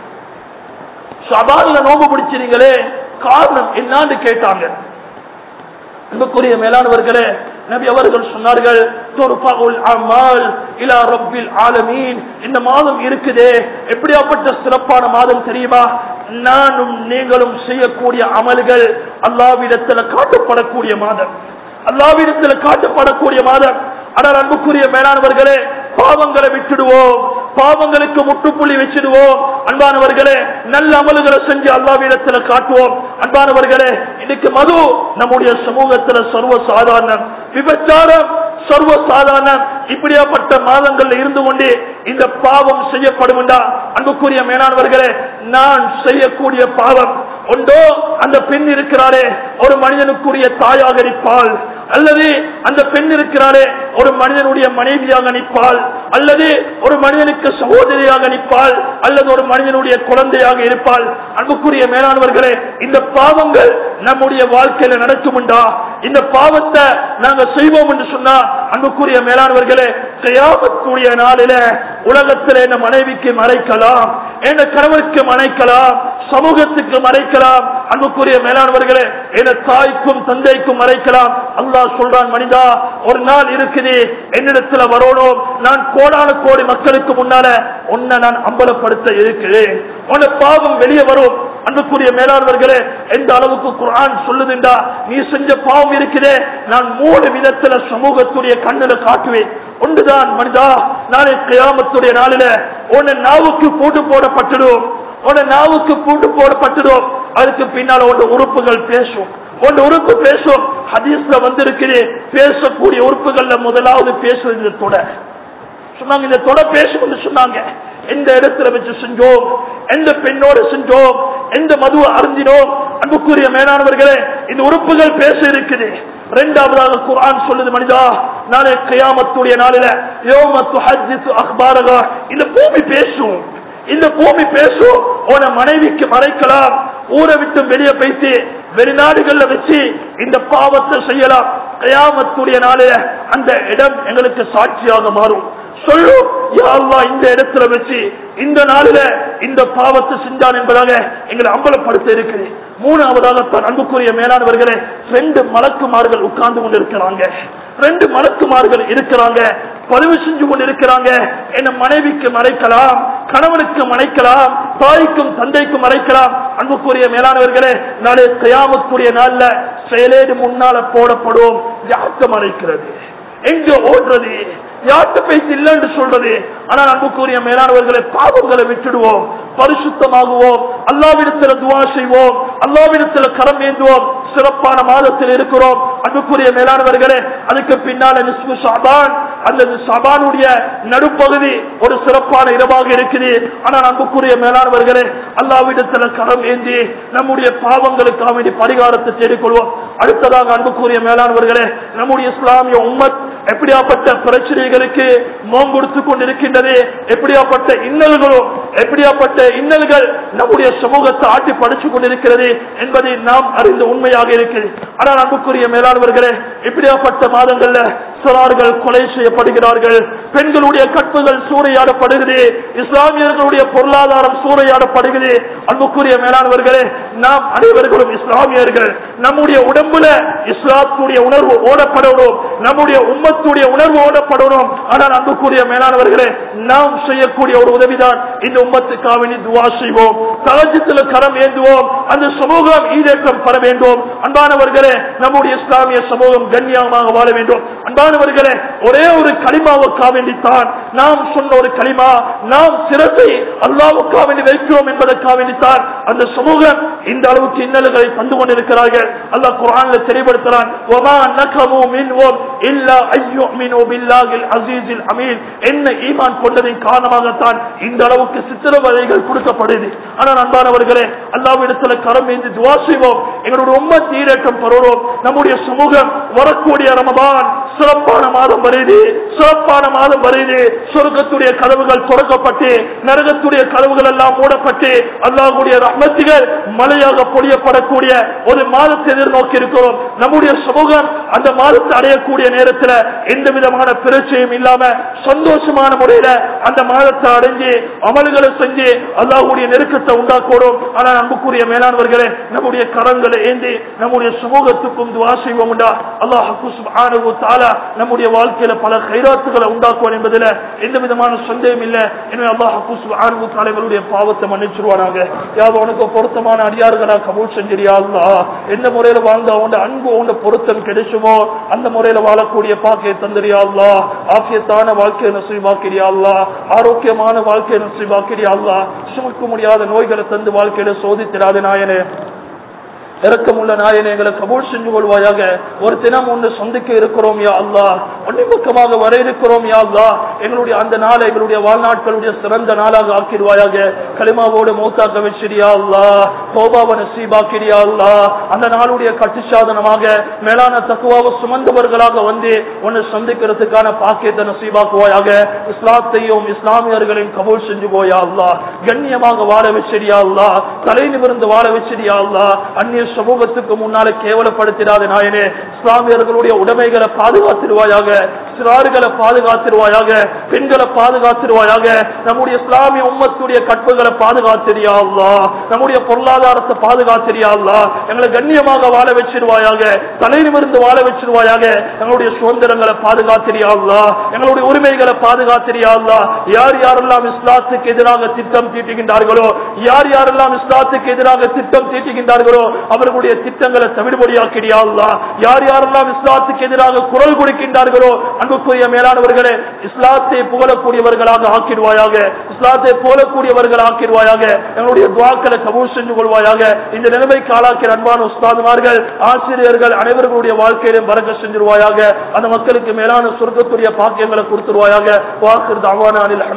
ஷபான்ல நோம்பு பிடிச்சிருங்களே காரணம் என்னான்னு கேட்டாங்க அன்புக்குரிய மேலானவர்களே நபி அவர்கள் சொன்னார்கள் துர்ஃபஉல் அமால் இலா ரப்பில் ஆலமீன் இந்த மாதம் இருக்குதே எப்படியாப்பட்ட சிறப்பான மாதம் தெரியுமா நானும் நீங்களும் செய்யக்கூடிய அமல்கள் அல்லாவிடத்தில் காட்டப்படக்கூடிய மாதம் அல்லாவிடத்தில் காட்டப்படக்கூடிய மாதம் ஆனால் அன்புக்குரிய மேலானவர்களே பாவங்களை விட்டுடுவோம் பாவங்களுக்கு முட்டுப்புள்ளி வச்சிடுவோம் அன்பானவர்களே நல்ல அமல்களை செஞ்சு அல்லாவிடத்துல காட்டுவோம் அன்பானவர்களே இன்னைக்கு மது நம்முடைய சமூகத்துல சர்வ சாதாரணம் விபச்சாரம் சர்வ சாதாரணம் இப்படியாப்பட்ட மாதங்கள்ல இருந்து கொண்டு இந்த பாவம் செய்யப்படும் அன்புக்குரிய மேலானவர்களே நான் செய்யக்கூடிய பாவம் ஒன்றோ அந்த பெண் இருக்கிறாரே ஒரு மனிதனுக்குரிய தாயாக இருப்பாள் அல்லது அந்த பெண் இருக்கிறாரே ஒரு மனிதனுடைய மனைவியாக நிற்பாள் அல்லது ஒரு மனிதனுக்கு சகோதரியாக நிற்பாள் அல்லது ஒரு மனிதனுடைய குழந்தையாக இருப்பாள் அன்புக்குரிய மேலானவர்களே இந்த பாவங்கள் நம்முடைய வாழ்க்கையில நடக்குமுண்டா இந்த பாவத்தை நாங்க செய்வோம் என்று சொன்னா அன்புக்குரிய மேலானவர்களே செய்யாமக்கூடிய நாளில உலகத்தில் என்ன மனைவிக்கு மறைக்கலாம் என் கணவருக்கு மறைக்கலாம் சமூகத்துக்கு மறைக்கலாம் அன்புக்குரிய மேலானவர்களே என தாய்க்கும் தந்தைக்கும் மறைக்கலாம் அல்லாஹ் சொல்றான் மனிதா ஒரு நாள் இருக்குது என்னிடத்துல வரணும் நான் கோடான கோடி மக்களுக்கு முன்னால உன்னை நான் அம்பலப்படுத்த இருக்கிறேன் உன்னை பாவம் வெளியே வரும் அன்புக்குரிய மேலாளர்களே எந்த அளவுக்கு குரான் சொல்லுதுண்டா நீ செஞ்ச பாவம் இருக்குதே நான் மூணு விதத்துல சமூகத்துடைய கண்ணுல காட்டுவேன் ஒன்றுதான் மனிதா நாளை கியாமத்துடைய நாளில உன்னை நாவுக்கு பூட்டு போடப்பட்டுடும் உன்னை நாவுக்கு பூட்டு போடப்பட்டுடும் அதுக்கு பின்னால் உன் உறுப்புகள் பேசும் உன் உறுப்பு பேசும் ஹதீஸ்ல வந்திருக்குது பேசக்கூடிய உறுப்புகள்ல முதலாவது பேசுவது இந்த தொடை சொன்னாங்க இந்த தொலை பேசும் சொன்னாங்க எந்த இடத்துல வச்சு செஞ்சோம் எந்த பெண்ணோடு செஞ்சோம் எந்த மதுவை அருந்தினோம் அன்புக்குரிய மேலானவர்களே இந்த உறுப்புகள் பேச இருக்குது இரண்டாவதாக குர்ஆன் சொல்லுது மனிதா நாளை கியாமத்துடைய நாளில யோம துஹஜ்ஜிது அக்பாரகா இந்த பூமி பேசும் இந்த பூமி பேசும் உன மனைவிக்கு மறைக்கலாம் ஊரை விட்டு வெளியே போயிட்டு வெளிநாடுகள்ல வச்சு இந்த பாவத்தை செய்யலாம் கயாமத்துடைய நாளில அந்த இடம் எங்களுக்கு சாட்சியாக மாறும் சொல்லு யா அல்லாஹ் இந்த இடத்துல வச்சு இந்த நாளில இந்த பாவத்தை செஞ்சான் என்பதாக எங்களை அம்பலப்படுத்த இருக்குது மூணாவதாகத்தான் அன்புக்குரிய மேலானவர்களே ரெண்டு மலக்குமார்கள் உட்கார்ந்து கொண்டிருக்கிறாங்க ரெண்டு மலக்குமார்கள் இருக்கிறாங்க பதிவு செஞ்சு கொண்டு இருக்கிறாங்க என்ன மனைவிக்கு மறைக்கலாம் கணவனுக்கு மறைக்கலாம் தாய்க்கும் தந்தைக்கும் மறைக்கலாம் அன்புக்குரிய மேலானவர்களே நாளை கயாமத்துடைய நாள்ல செயலேடு முன்னால போடப்படும் யாருக்கு மறைக்கிறது எங்க ஓடுறது யார்கிட்ட பேசி இல்லைன்னு சொல்றது ஆனால் அன்புக்குரிய மேலானவர்களை பாவங்களை விட்டுடுவோம் பரிசுத்தமாகுவோம் அல்லாவிடத்துல துவா செய்வோம் அல்லாவிடத்துல கரம் ஏந்துவோம் சிறப்பான மாதத்தில் இருக்கிறோம் அன்புக்குரிய மேலானவர்களே அதுக்கு பின்னால நிஸ்பு சாபான் அல்லது சபானுடைய நடுப்பகுதி ஒரு சிறப்பான இரவாக இருக்குது ஆனால் அன்புக்குரிய மேலானவர்களே அல்லாவிடத்துல கரம் ஏந்தி நம்முடைய பாவங்களுக்காக வேண்டிய பரிகாரத்தை தேடிக்கொள்வோம் அடுத்ததாக அன்புக்குரிய மேலானவர்களே நம்முடைய இஸ்லாமிய உம்மத் எப்படியாப்பட்ட பிரச்சனைகளுக்கு மோம் கொடுத்து கொண்டிருக்கின்றது எப்படியாப்பட்ட இன்னல்களும் எப்படியாப்பட்ட இன்னல்கள் நம்முடைய சமூகத்தை ஆட்டி படிச்சு கொண்டிருக்கிறது என்பதை நாம் அறிந்த உண்மையாக இருக்கிறது ஆனால் அன்புக்குரிய மேலானவர்களே இப்படியாப்பட்ட மாதங்கள்ல சிறார்கள் கொலை செய்யப்படுகிறார்கள் பெண்களுடைய கற்புகள் சூறையாடப்படுகிறது இஸ்லாமியர்களுடைய பொருளாதாரம் சூறையாடப்படுகிறது அன்புக்குரிய மேலானவர்களே நாம் அனைவர்களும் இஸ்லாமியர்கள் நம்முடைய உடம்புல இஸ்லாத்துடைய உணர்வு ஓடப்படணும் நம்முடைய உம்மத்துடைய உணர்வு ஓடப்படணும் ஆனால் அன்புக்குரிய மேலானவர்களே நாம் செய்யக்கூடிய ஒரு உதவிதான் இந்த உம்மத்துக்காக துவா செய்வோம் தலஜத்தில் கரம் ஏந்துவோம் அந்த சமூகம் ஈடேற்றம் பெற வேண்டும் அன்பானவர்களே நம்முடைய இஸ்லாமிய சமூகம் கண்ணியமாக வாழ வேண்டும் அன்பானவர்களே ஒரே ஒரு களிமாவுக்காக வேண்டித்தான் நாம் சொன்ன ஒரு களிமா நாம் சிறப்பை அல்லாவுக்காக வேண்டி வைக்கிறோம் என்பதற்காக வேண்டித்தான் அந்த சமூகம் இந்த அளவுக்கு இன்னல்களை தந்து கொண்டிருக்கிறார்கள் அல்லாஹ் குரான்ல தெளிவுபடுத்துறான் وَمَا نَكَمُوا مِنْهُمْ إِلَّا أَن يُؤْمِنُوا بِاللَّهِ الْعَزِيزِ الْحَمِيدِ என்ன ஈமான் கொண்டதின் காரணமாகத்தான் இந்த அளவுக்கு சித்திரவதைகள் கொடுக்கப்படுது ஆனால் அன்பானவர்களே அல்லாவிடத்துல கரம் ஏந்தி துவா செய்வோம் எங்களுடைய உண்மை தீரேற்றம் பெறுவோம் நம்முடைய சமூகம் வரக்கூடிய ரமபான் சிறப்பான மாதம் வருது சிறப்பான மாதம் வருது சொர்க்கத்துடைய கதவுகள் திறக்கப்பட்டு நரகத்துடைய கதவுகள் எல்லாம் மூடப்பட்டு அல்லாஹ்வுடைய ரஹ்மத்துகள் மழையாக பொழியப்படக்கூடிய ஒரு மாதத்தை எதிர்நோக்கி இருக்கிறோம் நம்முடைய சமூகம் அந்த மாதத்தை அடையக்கூடிய நேரத்தில் எந்த விதமான பிரச்சனையும் இல்லாம சந்தோஷமான முறையில அந்த மாதத்தை அடைஞ்சு அமல்களை செஞ்சு அல்லாஹ்வுடைய நெருக்கத்தை உண்டாக்கணும் ஆனால் அன்புக்குரிய மேலானவர்களே நம்முடைய கரங்களை ஏந்தி நம்முடைய சமூகத்துக்கும் துவா செய்வோம்டா அல்லாஹ் சுப்ஹானஹு தஆலா நம்முடைய வாழ்க்கையில பல கைராத்துகளை உண்டாக்குவான் என்பதில் எந்த விதமான சந்தேகம் இல்லை எனவே அல்லாஹ் சுப்ஹானஹு தஆலா எங்களுடைய பாவத்தை மன்னிச்சிருவானாங்க யாவது உனக்கு பொருத்தமான அடியார்களா கபூல் செஞ்சிரியா அல்லாஹ் எந்த முறையில வாழ்ந்தா உண்ட அன்பு உண்ட பொருத்தம் கிடைச்சுமோ அந்த முறையில வாழக்கூடிய பாக்கிய தந்திரியா அல்லாஹ் ஆக்கியத்தான வாழ்க்கையை நசீபாக்கிறியா அல்லாஹ் ஆரோக்கியமான வாழ்க்கையை நசீபாக்கிறியா அல்லாஹ் சுமக்க முடியாத நோய்களை தந்து வாழ்க்கையில சோதித்திராத நாயனே இறக்கமுள்ள நாயனை எங்களை கபூல் செஞ்சு கொள்வாயாக ஒரு தினம் ஒன்று சந்திக்க இருக்கிறோம் யா அல்லா ஒன்றை பக்கமாக வர இருக்கிறோம் யா அல்லா எங்களுடைய அந்த நாளை எங்களுடைய வாழ்நாட்களுடைய சிறந்த நாளாக ஆக்கிடுவாயாக களிமாவோடு மௌத்தாக்க வச்சிரியா அல்லா தோபாவை நசீபாக்கிறியா அல்லா அந்த நாளுடைய கட்டுச்சாதனமாக மேலான தக்குவாக சுமந்தவர்களாக வந்து ஒன்று சந்திக்கிறதுக்கான பாக்கியத்தை நசீபாக்குவாயாக இஸ்லாத்தையும் இஸ்லாமியர்களையும் கபூல் செஞ்சு போயா அல்லா கண்ணியமாக வாழ வச்சிரியா அல்லா தலை நிமிர்ந்து வாழ வச்சிரியா அல்லா அந்நிய சமூகத்துக்கு முன்னால கேவலப்படுத்திடாத நாயனே இஸ்லாமியர்களுடைய உடைமைகளை பாதுகாத்திருவாயாக சிறார்களை பாதுகாத்திருவாயாக பெண்களை பாதுகாத்திருவாயாக நம்முடைய இஸ்லாமிய உம்மத்துடைய கற்புகளை பாதுகாத்திரியா அல்லா நம்முடைய பொருளாதாரத்தை பாதுகாத்திரியா அல்லா எங்களை கண்ணியமாக வாழ வச்சிருவாயாக தலையிலிருந்து வாழ வச்சிருவாயாக எங்களுடைய சுதந்திரங்களை பாதுகாத்திரியா அல்லா எங்களுடைய உரிமைகளை பாதுகாத்திரியா அல்லா யார் யாரெல்லாம் இஸ்லாத்துக்கு எதிராக திட்டம் தீட்டுகின்றார்களோ யார் யாரெல்லாம் இஸ்லாத்துக்கு எதிராக திட்டம் தீட்டுகின்றார்களோ அவர்களுடைய திட்டங்களை தவிடுபடியாக்கிடியா அல்லா யார் யாரெல்லாம் இஸ்லாத்துக்கு எதிராக குரல் கொடுக்கின்றார்களோ அன்புக்குரிய மேலானவர்களே இஸ்லாத்தை புகழக்கூடியவர்களாக ஆக்கிடுவாயாக இஸ்லாத்தை போலக்கூடியவர்கள் ஆக்கிடுவாயாக எங்களுடைய துவாக்களை கபூல் செஞ்சு கொள்வாயாக இந்த நிலைமைக்கு ஆளாக்கிற அன்பான உஸ்தாதுமார்கள் ஆசிரியர்கள் அனைவர்களுடைய வாழ்க்கையிலும் பறக்க செஞ்சிருவாயாக அந்த மக்களுக்கு மேலான சொர்க்கத்துடைய பாக்கியங்களை கொடுத்துருவாயாக வாக்கு தாவான